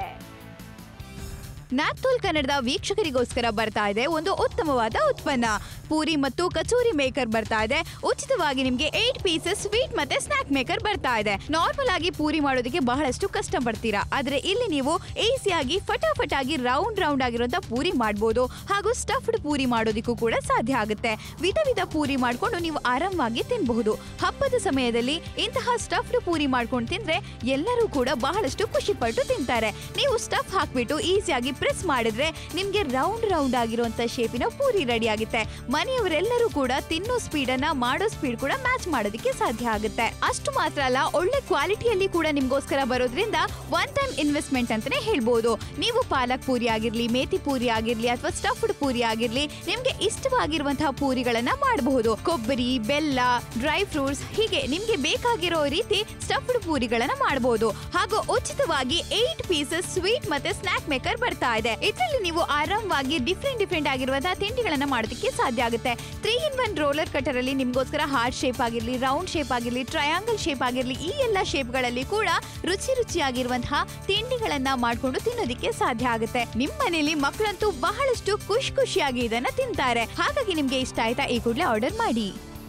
ನ್ಯಾಪ್ತೋಲ್ ಕನ್ನಡದ ವೀಕ್ಷಕರಿಗೋಸ್ಕರ ಬರ್ತಾ ಇದೆ ಒಂದು ಉತ್ತಮವಾದ ಉತ್ಪನ್ನ ಪೂರಿ ಮತ್ತು ಕಚೋರಿ ಮೇಕರ್ ಬರ್ತಾ ಇದೆ ಉಚಿತವಾಗಿ ನಿಮಗೆ ಏಟ್ ಪೀಸಸ್ ಸ್ವೀಟ್ ಮತ್ತೆ ಸ್ನಾಕ್ ಮೇಕರ್ ಬರ್ತಾ ಇದೆ ನಾರ್ಮಲ್ ಆಗಿ ಪೂರಿ ಮಾಡೋದಕ್ಕೆ ಬಹಳಷ್ಟು ಕಷ್ಟ ಪಡ್ತೀರಾ ಆದ್ರೆ ಇಲ್ಲಿ ನೀವು ಈಸಿಯಾಗಿ ಫಟಾಫಟ್ ಆಗಿ ರೌಂಡ್ ರೌಂಡ್ ಆಗಿರುವಂತ ಪೂರಿ ಮಾಡಬಹುದು ಹಾಗೂ ಸ್ಟಫ್ಡ್ ಪೂರಿ ಮಾಡೋದಕ್ಕೂ ಕೂಡ ಸಾಧ್ಯ ಆಗುತ್ತೆ ವಿಧ ವಿಧ ಪೂರಿ ಮಾಡ್ಕೊಂಡು ನೀವು ಆರಾಮವಾಗಿ ತಿನ್ನಬಹುದು ಹಬ್ಬದ ಸಮಯದಲ್ಲಿ ಇಂತಹ ಸ್ಟಫ್ಡ್ ಪೂರಿ ಮಾಡ್ಕೊಂಡು ತಿಂದ್ರೆ ಎಲ್ಲರೂ ಕೂಡ ಬಹಳಷ್ಟು ಖುಷಿ ಪಟ್ಟು ತಿಂತಾರೆ ನೀವು ಸ್ಟಫ್ ಹಾಕ್ಬಿಟ್ಟು ಈಸಿಯಾಗಿ ಪ್ರೆಸ್ ಮಾಡಿದ್ರೆ ನಿಮ್ಗೆ ರೌಂಡ್ ರೌಂಡ್ ಆಗಿರುವಂತ ಶೇಪಿನ ಪೂರಿ ರೆಡಿ ಆಗುತ್ತೆ ಮನೆಯವರೆಲ್ಲರೂ ಕೂಡ ತಿನ್ನೋ ಸ್ಪೀಡ್ ಅನ್ನ ಮಾಡೋ ಸ್ಪೀಡ್ ಕೂಡ ಮ್ಯಾಚ್ ಮಾಡೋದಕ್ಕೆ ಸಾಧ್ಯ ಆಗುತ್ತೆ ಅಷ್ಟು ಮಾತ್ರ ಅಲ್ಲ ಒಳ್ಳೆ ಕ್ವಾಲಿಟಿಯಲ್ಲಿ ಕೂಡ ನಿಮ್ಗೋಸ್ಕರ ಬರೋದ್ರಿಂದ ಒನ್ ಟೈಮ್ ಇನ್ವೆಸ್ಟ್ಮೆಂಟ್ ಅಂತಾನೆ ಹೇಳ್ಬೋದು ನೀವು ಪಾಲಕ್ ಪೂರಿ ಆಗಿರ್ಲಿ ಮೇಥಿ ಪೂರಿ ಆಗಿರ್ಲಿ ಅಥವಾ ಸ್ಟಫ್ಡ್ ಪೂರಿ ಆಗಿರ್ಲಿ ನಿಮ್ಗೆ ಇಷ್ಟವಾಗಿರುವಂತಹ ಪೂರಿಗಳನ್ನ ಮಾಡಬಹುದು ಕೊಬ್ಬರಿ ಬೆಲ್ಲ ಡ್ರೈ ಫ್ರೂಟ್ಸ್ ಹೀಗೆ ನಿಮ್ಗೆ ಬೇಕಾಗಿರೋ ರೀತಿ ಸ್ಟಫ್ಡ್ ಪೂರಿಗಳನ್ನ ಮಾಡಬಹುದು ಹಾಗೂ ಉಚಿತವಾಗಿ ಏಟ್ ಪೀಸಸ್ ಸ್ವೀಟ್ ಮತ್ತೆ ಸ್ನಾಕ್ ಮೇಕರ್ ಬರ್ತಾ ಇದೆ ಇದರಲ್ಲಿ ನೀವು ಆರಾಮವಾಗಿ ಡಿಫ್ರೆಂಟ್ ಡಿಫ್ರೆಂಟ್ ಆಗಿರುವಂತಹ ತಿಂಡಿಗಳನ್ನ ಮಾಡೋದಕ್ಕೆ ಸಾಧ್ಯ ಆಗುತ್ತೆ three in one roller cutter ಅಲ್ಲಿ ನಿಮ್ಗೋಸ್ಕರ ಹಾರ್ಟ್ ಶೇಪ್ ಆಗಿರ್ಲಿ ರೌಂಡ್ ಶೇಪ್ ಆಗಿರ್ಲಿ ಟ್ರಯಾಂಗಲ್ ಶೇಪ್ ಆಗಿರ್ಲಿ ಈ ಎಲ್ಲ ಶೇಪ್ಗಳಲ್ಲಿ ಕೂಡ ರುಚಿ ರುಚಿಯಾಗಿರುವಂತಹ ತಿಂಡಿಗಳನ್ನ ಮಾಡ್ಕೊಂಡು ತಿನ್ನೋದಿಕ್ಕೆ ಸಾಧ್ಯ ಆಗುತ್ತೆ ನಿಮ್ ಮನೇಲಿ ಮಕ್ಕಳಂತೂ ಬಹಳಷ್ಟು ಖುಷಿ ಖುಷಿಯಾಗಿ ಇದನ್ನ ತಿಂತಾರೆ ಹಾಗಾಗಿ ನಿಮ್ಗೆ ಇಷ್ಟ ಆಯ್ತಾ ಈ ಕೂಡಲೇ ಆರ್ಡರ್ ಮಾಡಿ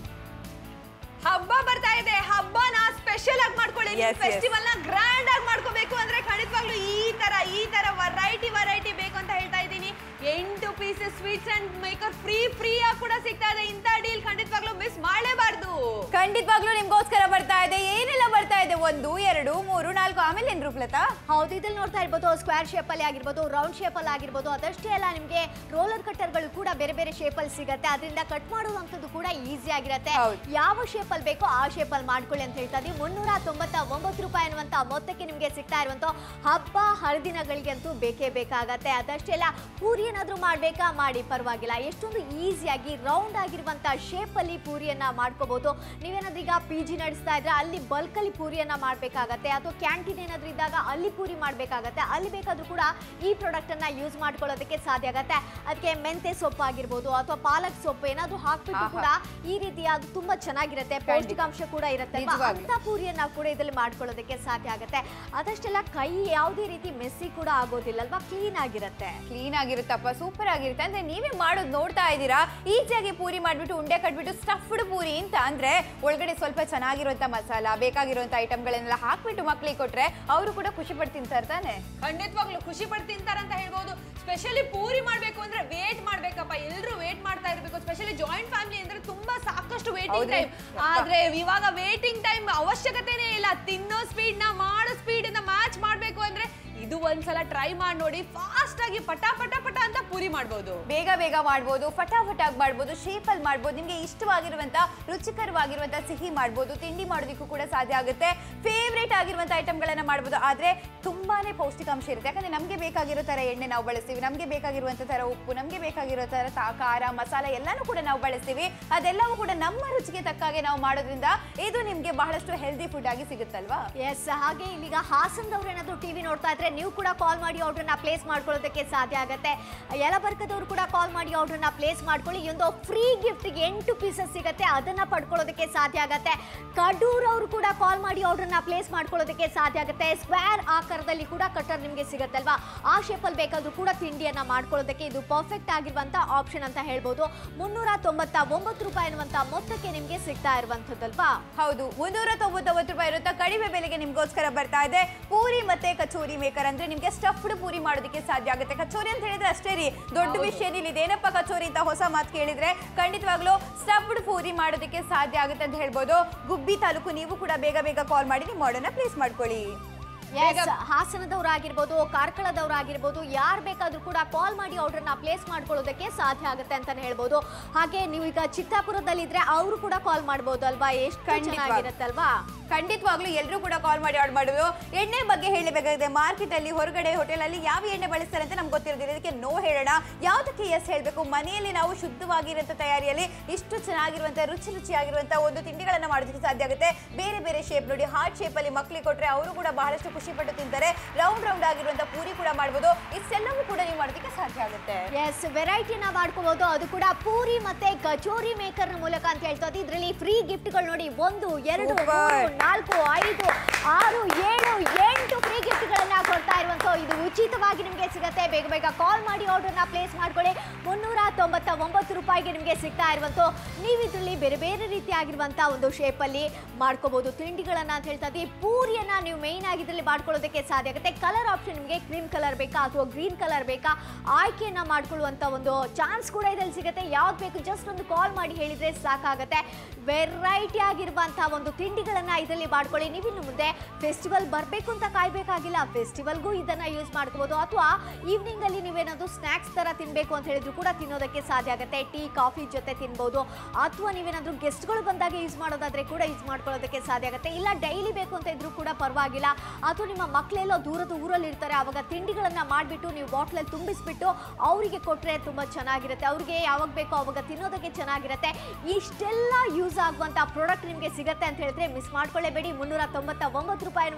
ಹಬ್ಬ ಬರ್ತಾ ಇದೆ ಹಬ್ಬನ ಸ್ಪೆಷಲ್ ಆಗಿ ಮಾಡ್ಕೊಳ್ಳಿ Yes, yes. ಫೆಸ್ಟಿವಲ್ ನ ಗ್ರ್ಯಾಂಡ್ ಆಗಿ ಮಾಡ್ಕೋಬೇಕು ಅಂದ್ರೆ ಖಂಡಿತವಾಗ್ಲೂ ಈ ತರ ಈ ತರ ವೆರೈಟಿ ವೆರೈಟಿ ಬೇಕು ಅಂತ ಹೇಳ್ತಾ ಇದ್ದೀನಿ ಎಂಟು pieces sweets and maker free free ಆಗಿ ಕೂಡ ಸಿಗ್ತಾ ಇದೆ ಇಂಥ ಡೀಲ್ ಖಂಡಿತವಾಗ್ಲೂ ಮಿಸ್ ಮಾಡಲೇಬಾರ್ದು ಖಂಡಿತವಾಗ್ಲೂ ನಿಮ್ಗೋಸ್ಕರ ಬರ್ತಾ ಇದೆ ಏನೆಲ್ಲ ಬರ್ತಾ ಇದೆ ಒಂದು ಎರಡು ಮೂರು ನಾಲ್ಕು ಆಮೇಲೆ ಏನ್ ರೂಪ್ಲತಾ ಹೌದು ಇದ್ರಲ್ಲಿ ನೋಡ್ತಾ ಇರ್ಬೋದು ಸ್ಕ್ವೇರ್ ಶೇಪ್ ಅಲ್ಲಿ ಆಗಿರ್ಬೋದು ರೌಂಡ್ ಶೇಪ್ ಅಲ್ಲಿ ಆಗಿರ್ಬೋದು ಅದಷ್ಟೇ ಅಲ್ಲ ನಿಮ್ಗೆ ರೋಲರ್ ಕಟ್ಟರ್ಗಳು ಕೂಡ ಬೇರೆ ಬೇರೆ ಶೇಪ್ ಅಲ್ಲಿ ಸಿಗುತ್ತೆ ಅದರಿಂದ ಕಟ್ ಮಾಡುವಂಥದ್ದು ಕೂಡ ಈಸಿ ಆಗಿರುತ್ತೆ ಹೌದು. ಯಾವ ಶೇಪ್ ಅಲ್ಲಿ ಬೇಕೋ ಆ ಶೇಪ್ ಅಲ್ಲಿ ಮಾಡ್ಕೊಳ್ಳಿ ಅಂತ ಹೇಳ್ತಾ ಇದೀವಿ ಮುನ್ನೂರ ತೊಂಬತ್ತ ಒಂಬತ್ತು ರೂಪಾಯಿ ಅನ್ನುವಂತ ಮೊತ್ತಕ್ಕೆ ನಿಮ್ಗೆ ಸಿಗ್ತಾ ಇರುವಂತ ಹಬ್ಬ ಹರಿದಿನಗಳಿಗೆ ಅಂತೂ ಬೇಕೇ ಬೇಕಾಗತ್ತೆ ಅದಷ್ಟೇ ಅಲ್ಲ ಪೂರಿ ಏನಾದ್ರೂ ಮಾಡ್ಬೇಕಾ ಮಾಡಿ ಪರವಾಗಿಲ್ಲ ಎಷ್ಟೊಂದು ಈಸಿಯಾಗಿ ರೌಂಡ್ ಆಗಿರುವಂತ ಶೇಪ್ ಅಲ್ಲಿ ಪೂರಿಯನ್ನ ಮಾಡ್ಕೋಬಹುದು ನೀವೇನಾದ್ರೂ ಈಗ ಪಿ ಜಿ ನಡೆಸ್ತಾ ಇದ್ರೆ ಅಲ್ಲಿ ಬಲ್ಕ್ ಅಲ್ಲಿ ಪೂರಿಯನ್ನ ಮಾಡ್ಬೇಕಾಗತ್ತೆ ಅಥವಾ ಕ್ಯಾಂಟೀನ್ ಏನಾದ್ರೂ ಇದ್ದಾಗ ಅಲ್ಲಿ ಪೂರಿ ಮಾಡ್ಬೇಕಾಗತ್ತೆ ಅಲ್ಲಿ ಬೇಕಾದ್ರೂ ಕೂಡ ಈ ಪ್ರಾಡಕ್ಟ್ ಅನ್ನ ಯೂಸ್ ಮಾಡ್ಕೊಳ್ಳೋದಕ್ಕೆ ಸಾಧ್ಯ ಆಗತ್ತೆ ಅದಕ್ಕೆ ಮೆಂತೆ ಸೊಪ್ಪು ಆಗಿರ್ಬೋದು ಅಥವಾ ಪಾಲಕ್ ಸೊಪ್ಪು ಏನಾದ್ರೂ ಹಾಕ್ಬಿಟ್ಟು ಆಹಾ. ಕೂಡ ಈ ರೀತಿ ಅದು ತುಂಬಾ ಚೆನ್ನಾಗಿರುತ್ತೆ ಪೌಷ್ಟಿಕಾಂಶ ಕೂಡ ಇರುತ್ತೆ ಅಲ್ವಾ? ನಿಜವಾಗ್ಲೂ. ಅಂತ ಪೂರಿಯನ್ನ ಕೂಡ ಇದ್ರಲ್ಲಿ ಮಾಡ್ಕೊಳ್ಳೋದಕ್ಕೆ ಸಾಧ್ಯ ಆಗುತ್ತೆ ಅದಷ್ಟೆಲ್ಲ ಕೈ ಯಾವುದೇ ರೀತಿ ಮೆಸ್ಸಿ ಕೂಡ ಆಗೋದಿಲ್ಲ ಅಲ್ವಾ ಕ್ಲೀನ್ ಆಗಿರುತ್ತೆ ಕ್ಲೀನ್ ಆಗಿರುತ್ತಪ್ಪ ಸೂಪರ್ ಆಗಿರುತ್ತೆ ಅಂದ್ರೆ ನೀವೇ ಮಾಡೋದು ನೋಡ್ತಾ ಇದ್ದೀರಾ ಈಸಿಯಾಗಿ ಪೂರಿ ಮಾಡ್ಬಿಟ್ಟು ಉಂಡೆ ಕಟ್ಬಿಟ್ಟು ಸ್ಟಫ್ಡ್ ಪೂರಿ ಅಂತ ಅಂದ್ರೆ ಒಳಗಡೆ ಸ್ವಲ್ಪ ಚೆನ್ನಾಗಿರುವಂತ ಮಸಾಲ ಬೇಕಾಗಿರುವಂತ ಐಟಮ್ಗಳನ್ನೆಲ್ಲ ಹಾಕ್ಬಿಟ್ಟು ಮಕ್ಳಿಗೆ ಕೊಟ್ರೆ ಅವರು ಕೂಡ ಖುಷಿ ಪಟ್ಟು ತಿಂತಾರೆ ತಾನೆ ಖಂಡಿತವಾಗ್ಲೂ ಖುಷಿ ಪಟ್ಟು ತಿಂತಾರಂತ ಹೇಳ್ಬೋದು ಸ್ಪೆಷಲಿ ಪೂರಿ ಮಾಡ್ಬೇಕು ಅಂದ್ರೆ ವೇಟ್ ಮಾಡ್ಬೇಕಪ್ಪ ಎಲ್ಲರೂ ವೇಟ್ ಮಾಡ್ತಾ ಇರ್ಬೇಕು ಸ್ಪೆಷಲಿ ಜಾಯಿಂಟ್ ಫ್ಯಾಮಿಲಿ ಅಂದ್ರೆ ತುಂಬಾ ಸಾಕಷ್ಟು ವೇಟಿಂಗ್ ಹೌದ್ರಿ. ಟೈಮ್ ಆದ್ರೆ ಇವಾಗ ವೇಟಿಂಗ್ ಟೈಮ್ ಅವಶ್ಯಕತೆನೇ ಇಲ್ಲ ತಿನ್ನೋ ಸ್ಪೀಡ್ ನ ಮಾಡೋ ಸ್ಪೀಡ್ ನ ಮ್ಯಾಚ್ ಮಾಡ್ಬೇಕು ಅಂದ್ರೆ ಇದು ಒಂದ್ಸಲ ಟ್ರೈ ಮಾಡಿ ನೋಡಿ ಫಾಸ್ಟ್ ಆಗಿ ಪಟ ಪಟ ಪಟ ಅಂತ ಪೂರಿ ಮಾಡ್ಬೋದು ಬೇಗ ಬೇಗ ಮಾಡ್ಬೋದು ಫಟಾಫಟಾಗಿ ಮಾಡ್ಬೋದು ಶೇಪಲ್ಲಿ ಮಾಡ್ಬೋದು ನಿಮಗೆ ಇಷ್ಟವಾಗಿರುವಂತ ರುಚಿಕರವಾಗಿರುವಂತ ಸಿಹಿ ಮಾಡ್ಬೋದು ತಿಂಡಿ ಮಾಡೋದಕ್ಕೂ ಕೂಡ ಸಾಧ್ಯ ಆಗುತ್ತೆ ಫೇವ್ರೇಟ್ ಆಗಿರುವಂತ ಐಟಮ್ಗಳನ್ನ ಮಾಡ್ಬೋದು ಆದ್ರೆ ತುಂಬಾನೇ ಪೌಷ್ಟಿಕಾಂಶ ಇರುತ್ತೆ ಯಾಕಂದ್ರೆ ನಮಗೆ ಬೇಕಾಗಿರೋ ತರ ಎಣ್ಣೆ ನಾವು ಬಳಸ್ತೀವಿ ನಮಗೆ ಬೇಕಾಗಿರುವಂತ ತರ ಉಪ್ಪು ನಮಗೆ ಬೇಕಾಗಿರೋ ತರ ತಾ- ಖಾರ ಮಸಾಲ ಎಲ್ಲಾನು ಕೂಡ ನಾವು ಬಳಸ್ತೀವಿ ಅದೆಲ್ಲವೂ ಕೂಡ ನಮ್ಮ ರುಚಿಗೆ ತಕ್ಕ ಹಾಗೆ ನಾವು ಮಾಡೋದ್ರಿಂದ ಇದು ನಿಮ್ಗೆ ಬಹಳಷ್ಟು ಹೆಲ್ದಿ ಫುಡ್ ಆಗಿ ಸಿಗುತ್ತಲ್ವಾ ಎಸ್ ಹಾಗೆ ಇಲ್ಲಿಗ ಹಾಸನದವ್ರು ಏನಾದ್ರು ಟಿವಿ ನೋಡ್ತಾ ಇದ್ರೆ ನೀವು ಕೂಡ ಕಾಲ್ ಮಾಡಿ ಆರ್ಡರ್ನ ಪ್ಲೇಸ್ ಮಾಡ್ಕೊಳ್ಳೋದಕ್ಕೆ ಸಾಧ್ಯ ಆಗುತ್ತೆ ಯಲಬರ್ಕದವ್ರು ಕೂಡ ಕಾಲ್ ಮಾಡಿ ಆರ್ಡರ್ನ ಪ್ಲೇಸ್ ಮಾಡ್ಕೊಳ್ಳಿ ಈ ಒಂದು ಫ್ರೀ ಗಿಫ್ಟ್ಗೆ ಎಂಟು ಪೀಸಸ್ ಸಿಗುತ್ತೆ ಅದನ್ನ ಪಡ್ಕೊಳ್ಳೋದಕ್ಕೆ ಸಾಧ್ಯ ಆಗುತ್ತೆ ಕಡೂರ್ ಅವರು ಕೂಡ ಕಾಲ್ ಮಾಡಿ ಆರ್ಡರ್ನ ಪ್ಲೇಸ್ ಮಾಡ್ಕೊಳ್ಳೋದಕ್ಕೆ ಸಾಧ್ಯ ಆಗುತ್ತೆ ಸ್ಕ್ವೇರ್ ಆಕಾರದಲ್ಲಿ ಕೂಡ ಕಟ್ಟರ್ ನಿಮಗೆ ಸಿಗುತ್ತಲ್ವಾ ಆ ಶೇಪಲ್ಲಿ ಬೇಕಾದ್ರೂ ಕೂಡ ತಿಂಡಿಯನ್ನ ಮಾಡ್ಕೊಳ್ಳೋದಕ್ಕೆ ಇದು ಪರ್ಫೆಕ್ಟ್ ಆಗಿರುವಂತ ಆಪ್ಷನ್ ಅಂತ ಹೇಳ್ಬೋದು ಮುನ್ನೂರ ತೊಂಬತ್ತ ಒಂಬತ್ತು ರೂಪಾಯಿ ಅನ್ನುವಂತ ಮೊತ್ತಕ್ಕೆ ನಿಮಗೆ ಸಿಗ್ತಾ ಇರುವಂತದ್ದಲ್ವಾ ಹೌದು ಮುನ್ನೂರ ತೊಂಬತ್ತೊಂಬತ್ತು ರೂಪಾಯಿ ಇರುತ್ತೆ ಕಡಿಮೆ ಬೆಲೆಗೆ ನಿಮ್ಗೋಸ್ಕರ ಬರ್ತಾ ಇದೆ ಪೂರಿ ಮತ್ತೆ ಕಚೋರಿ ಮೇಕರ್ ಅಂದ್ರೆ ನಿಮ್ಗೆ ಸ್ಟಫ್ಡ್ ಪೂರಿ ಮಾಡೋದಕ್ಕೆ ಸಾಧ್ಯ ಆಗುತ್ತೆ ಕಚೋರಿ ಅಂತ ಹೇಳಿದ್ರೆ ಅಷ್ಟೇ ರೀ ದೊಡ್ಡ ವಿಷಯ ಏನಿಲ್ಲ ಇದೇನಪ್ಪ ಕಚೋರಿ ಅಂತ ಹೊಸ ಮಾತು ಕೇಳಿದ್ರೆ ಖಂಡಿತವಾಗ್ಲೂ ಸ್ಟಫ್ಡ್ ಪೂರಿ ಮಾಡೋದಕ್ಕೆ ಸಾಧ್ಯ ಆಗುತ್ತೆ ಅಂತ ಹೇಳ್ಬೋದು ಗುಬ್ಬಿ ತಾಲೂಕು ನೀವು ಕೂಡ ಬೇಗ ಬೇಗ ಕಾಲ್ ಮಾಡಿ ನಿಮ್ಮ ಆರ್ಡರ್ನ ಪ್ಲೇಸ್ ಮಾಡ್ಕೊಳ್ಳಿ Yes, ಹಾಸನದವರಾಗಿರ್ಬೋದು ಕಾರ್ಕಳದವರಾಗಿರ್ಬೋದು ಯಾರು ಬೇಕಾದ್ರೂ ಕೂಡ ಕಾಲ್ ಮಾಡಿ ಆರ್ಡರ್ನ ಪ್ಲೇಸ್ ಮಾಡ್ಕೊಳ್ಳೋದಕ್ಕೆ ಸಾಧ್ಯ ಆಗುತ್ತೆ ಅಂತಾನೆ ಹೇಳ್ಬೋದು ಹಾಗೆ ನೀವು ಈಗ ಚಿತ್ತಾಪುರದಲ್ಲಿದ್ರೆ ಅವರು ಕೂಡ ಕಾಲ್ ಮಾಡ್ಬೋದು ಅಲ್ವಾ ಎಷ್ಟು ಖಂಡಿತವಾಗ್ಲೂ. ಚೆನ್ನಾಗಿರುತ್ತಲ್ವಾ ಖಂಡಿತವಾಗ್ಲೂ ಎಲ್ಲರೂ ಕೂಡ ಕಾಲ್ ಮಾಡಿ ಆರ್ಡರ್ ಮಾಡೋದು ಎಣ್ಣೆ ಬಗ್ಗೆ ಹೇಳಬೇಕಾಗಿದೆ ಮಾರ್ಕೆಟ್ ಅಲ್ಲಿ ಹೊರಗಡೆ ಹೋಟೆಲ್ ಅಲ್ಲಿ ಯಾವ ಎಣ್ಣೆ ಬಳಸ್ತಾರೆ ಅಂತ ನಮ್ಗೆ ಗೊತ್ತಿರೋದಿಲ್ಲ ಇದಕ್ಕೆ ನೋ ಹೇಳೋಣ ಯಾವ್ದಕ್ಕೆ ಎಸ್ ಹೇಳಬೇಕು ಮನೆಯಲ್ಲಿ ನಾವು ಶುದ್ಧವಾಗಿರುವಂತ ತಯಾರಿಯಲ್ಲಿ ಇಷ್ಟು ಚೆನ್ನಾಗಿರುವಂತ ರುಚಿ ರುಚಿಯಾಗಿರುವಂತ ಒಂದು ತಿಂಡಿಗಳನ್ನ ಮಾಡೋದಕ್ಕೆ ಸಾಧ್ಯ ಆಗುತ್ತೆ ಬೇರೆ ಬೇರೆ ಶೇಪ್ ನೋಡಿ ಹಾರ್ಟ್ ಶೇಪ್ ಅಲ್ಲಿ ಮಕ್ಳಿಗೆ ಕೊಟ್ರೆ ಅವರು ಕೂಡ ಬಹಳಷ್ಟು ಖುಷಿ ಪಟ್ಟು ತಿಂತಾರೆ ರೌಂಡ್ ರೌಂಡ್ ಆಗಿರುವಂತ ಪೂರಿ ಕೂಡ ಮಾಡ್ಬೋದು ಇಷ್ಟೆಲ್ಲವೂ ಕೂಡ ನೀವು ಮಾಡೋದಕ್ಕೆ ಸಾಧ್ಯ ಆಗುತ್ತೆ ಎಸ್ ವೆರೈಟಿನ ಮಾಡ್ಕೋಬಹುದು ಅದು ಕೂಡ ಪೂರಿ ಮತ್ತೆ ಕಚೋರಿ ಮೇಕರ್ ಮೂಲಕ ಅಂತ ಹೇಳ್ತಾ ಇದ್ದೀವಿ. ಇದ್ರಲ್ಲಿ ಫ್ರೀ ಗಿಫ್ಟ್ಗಳು ನೋಡಿ ಒಂದು ಎರಡು Super. ಮೂರು ನಾಲ್ಕು ಐದು ಆರು ಏಳು ಎಂಟು ಫ್ರೀ ಗಿಫ್ಟ್ಗಳನ್ನ ಕೊಡ್ತಾ ಇರುವಂತ ಇದು ಉಚಿತವಾಗಿ ನಿಮಗೆ ಸಿಗುತ್ತೆ ಬೇಗ ಬೇಗ ಕಾಲ್ ಮಾಡಿ ಆರ್ಡರ್ನ ಪ್ಲೇಸ್ ಮಾಡ್ಕೊಳ್ಳಿ ಮುನ್ನೂರ ತೊಂಬತ್ತ ಒಂಬತ್ತು ರೂಪಾಯಿಗೆ ನಿಮಗೆ ಸಿಗ್ತಾ ಇರುವಂತ ನೀವು ಇದರಲ್ಲಿ ಬೇರೆ ಬೇರೆ ರೀತಿಯಾಗಿರುವಂತ ಒಂದು ಶೇಪಲ್ಲಿ ಮಾಡ್ಕೋಬಹುದು ತಿಂಡಿಗಳನ್ನ ಅಂತ ಹೇಳ್ತಾ ಇದ್ದೀವಿ ಪೂರಿಯನ್ನ ನೀವು ಮೇಯ್ನ್ ಆಗಿ ಇದರಲ್ಲಿ ಮಾಡ್ಕೊಳ್ಳೋದಕ್ಕೆ ಸಾಧ್ಯ ಆಗುತ್ತೆ ಕಲರ್ ಆಪ್ಷನ್ ನಿಮಗೆ ಕ್ರೀಮ್ ಕಲರ್ ಬೇಕಾ ಅಥವಾ ಗ್ರೀನ್ ಕಲರ್ ಬೇಕಾ ಆಯ್ಕೆಯನ್ನ ಮಾಡ್ಕೊಳ್ಳುವಂತ ಒಂದು ಚಾನ್ಸ್ ಕೂಡ ಇದರಲ್ಲಿ ಸಿಗುತ್ತೆ ಯಾವ್ದು ಬೇಕು ಜಸ್ಟ್ ಒಂದು ಕಾಲ್ ಮಾಡಿ ಹೇಳಿದ್ರೆ ಸಾಕಾಗುತ್ತೆ ವೆರೈಟಿ ಆಗಿರುವಂತಹ ಒಂದು ತಿಂಡಿಗಳನ್ನ ಇದರಲ್ಲಿ ಮಾಡ್ಕೊಳ್ಳಿ ನೀವು ಇನ್ನು ಮುಂದೆ ಫೆಸ್ಟಿವಲ್ ಬರಬೇಕು ಅಂತ ಕಾಯ್ಬೇಕಾಗಿಲ್ಲ ಫೆಸ್ಟಿವಲ್ಗೂ ಇದನ್ನ ಯೂಸ್ ಮಾಡ್ಕೋಬಹುದು ಅಥವಾ ಈವ್ನಿಂಗ್ ಅಲ್ಲಿ ನೀವೇನಾದ್ರು ಸ್ನಾಕ್ಸ್ ತರ ತಿನ್ಬೇಕು ಅಂತ ಹೇಳಿದ್ರು ಕೂಡ ತಿನ್ನೋದಕ್ಕೆ ಸಾಧ್ಯ ಆಗುತ್ತೆ ಟೀ ಕಾಫಿ ಜೊತೆ ತಿನ್ಬೋದು ಅಥವಾ ನೀವೇನಾದ್ರೂ ಗೆಸ್ಟ್ಗಳು ಬಂದಾಗ ಯೂಸ್ ಮಾಡೋದಾದ್ರೆ ಕೂಡ ಯೂಸ್ ಮಾಡ್ಕೊಳ್ಳೋದಕ್ಕೆ ಸಾಧ್ಯ ಆಗುತ್ತೆ ಇಲ್ಲ ಡೈಲಿ ಬೇಕು ಅಂತ ಇದ್ರೂ ಕೂಡ ಪರವಾಗಿಲ್ಲ ಅಥವಾ ನಿಮ್ಮ ಮಕ್ಕಳೆಲ್ಲೋ ದೂರದ ಊರಲ್ಲಿ ಇರ್ತಾರೆ ಅವಾಗ ತಿಂಡಿಗಳನ್ನ ಮಾಡಿಬಿಟ್ಟು ನೀವು ಬಾಟ್ಲಲ್ಲಿ ತುಂಬಿಸ್ಬಿಟ್ಟು ಅವರಿಗೆ ಕೊಟ್ಟರೆ ತುಂಬ ಚೆನ್ನಾಗಿರುತ್ತೆ ಅವ್ರಿಗೆ ಯಾವಾಗ ಬೇಕೋ ಅವಾಗ ತಿನ್ನೋದಕ್ಕೆ ಚೆನ್ನಾಗಿರುತ್ತೆ ಇಷ್ಟೆಲ್ಲ ಯೂಸ್ ಆಗುವಂಥ ಪ್ರಾಡಕ್ಟ್ ನಿಮಗೆ ಸಿಗುತ್ತೆ ಅಂತ ಹೇಳಿದ್ರೆ ಮಿಸ್ ಮಾಡ್ಕೊಳ್ಳೇಬೇಡಿ ಮುನ್ನೂರ ತೊಂಬತ್ತ ಒಂಬತ್ತು ರೂಪಾಯಿ ಅನ್ನುವಂಥ ಮೊತ್ತ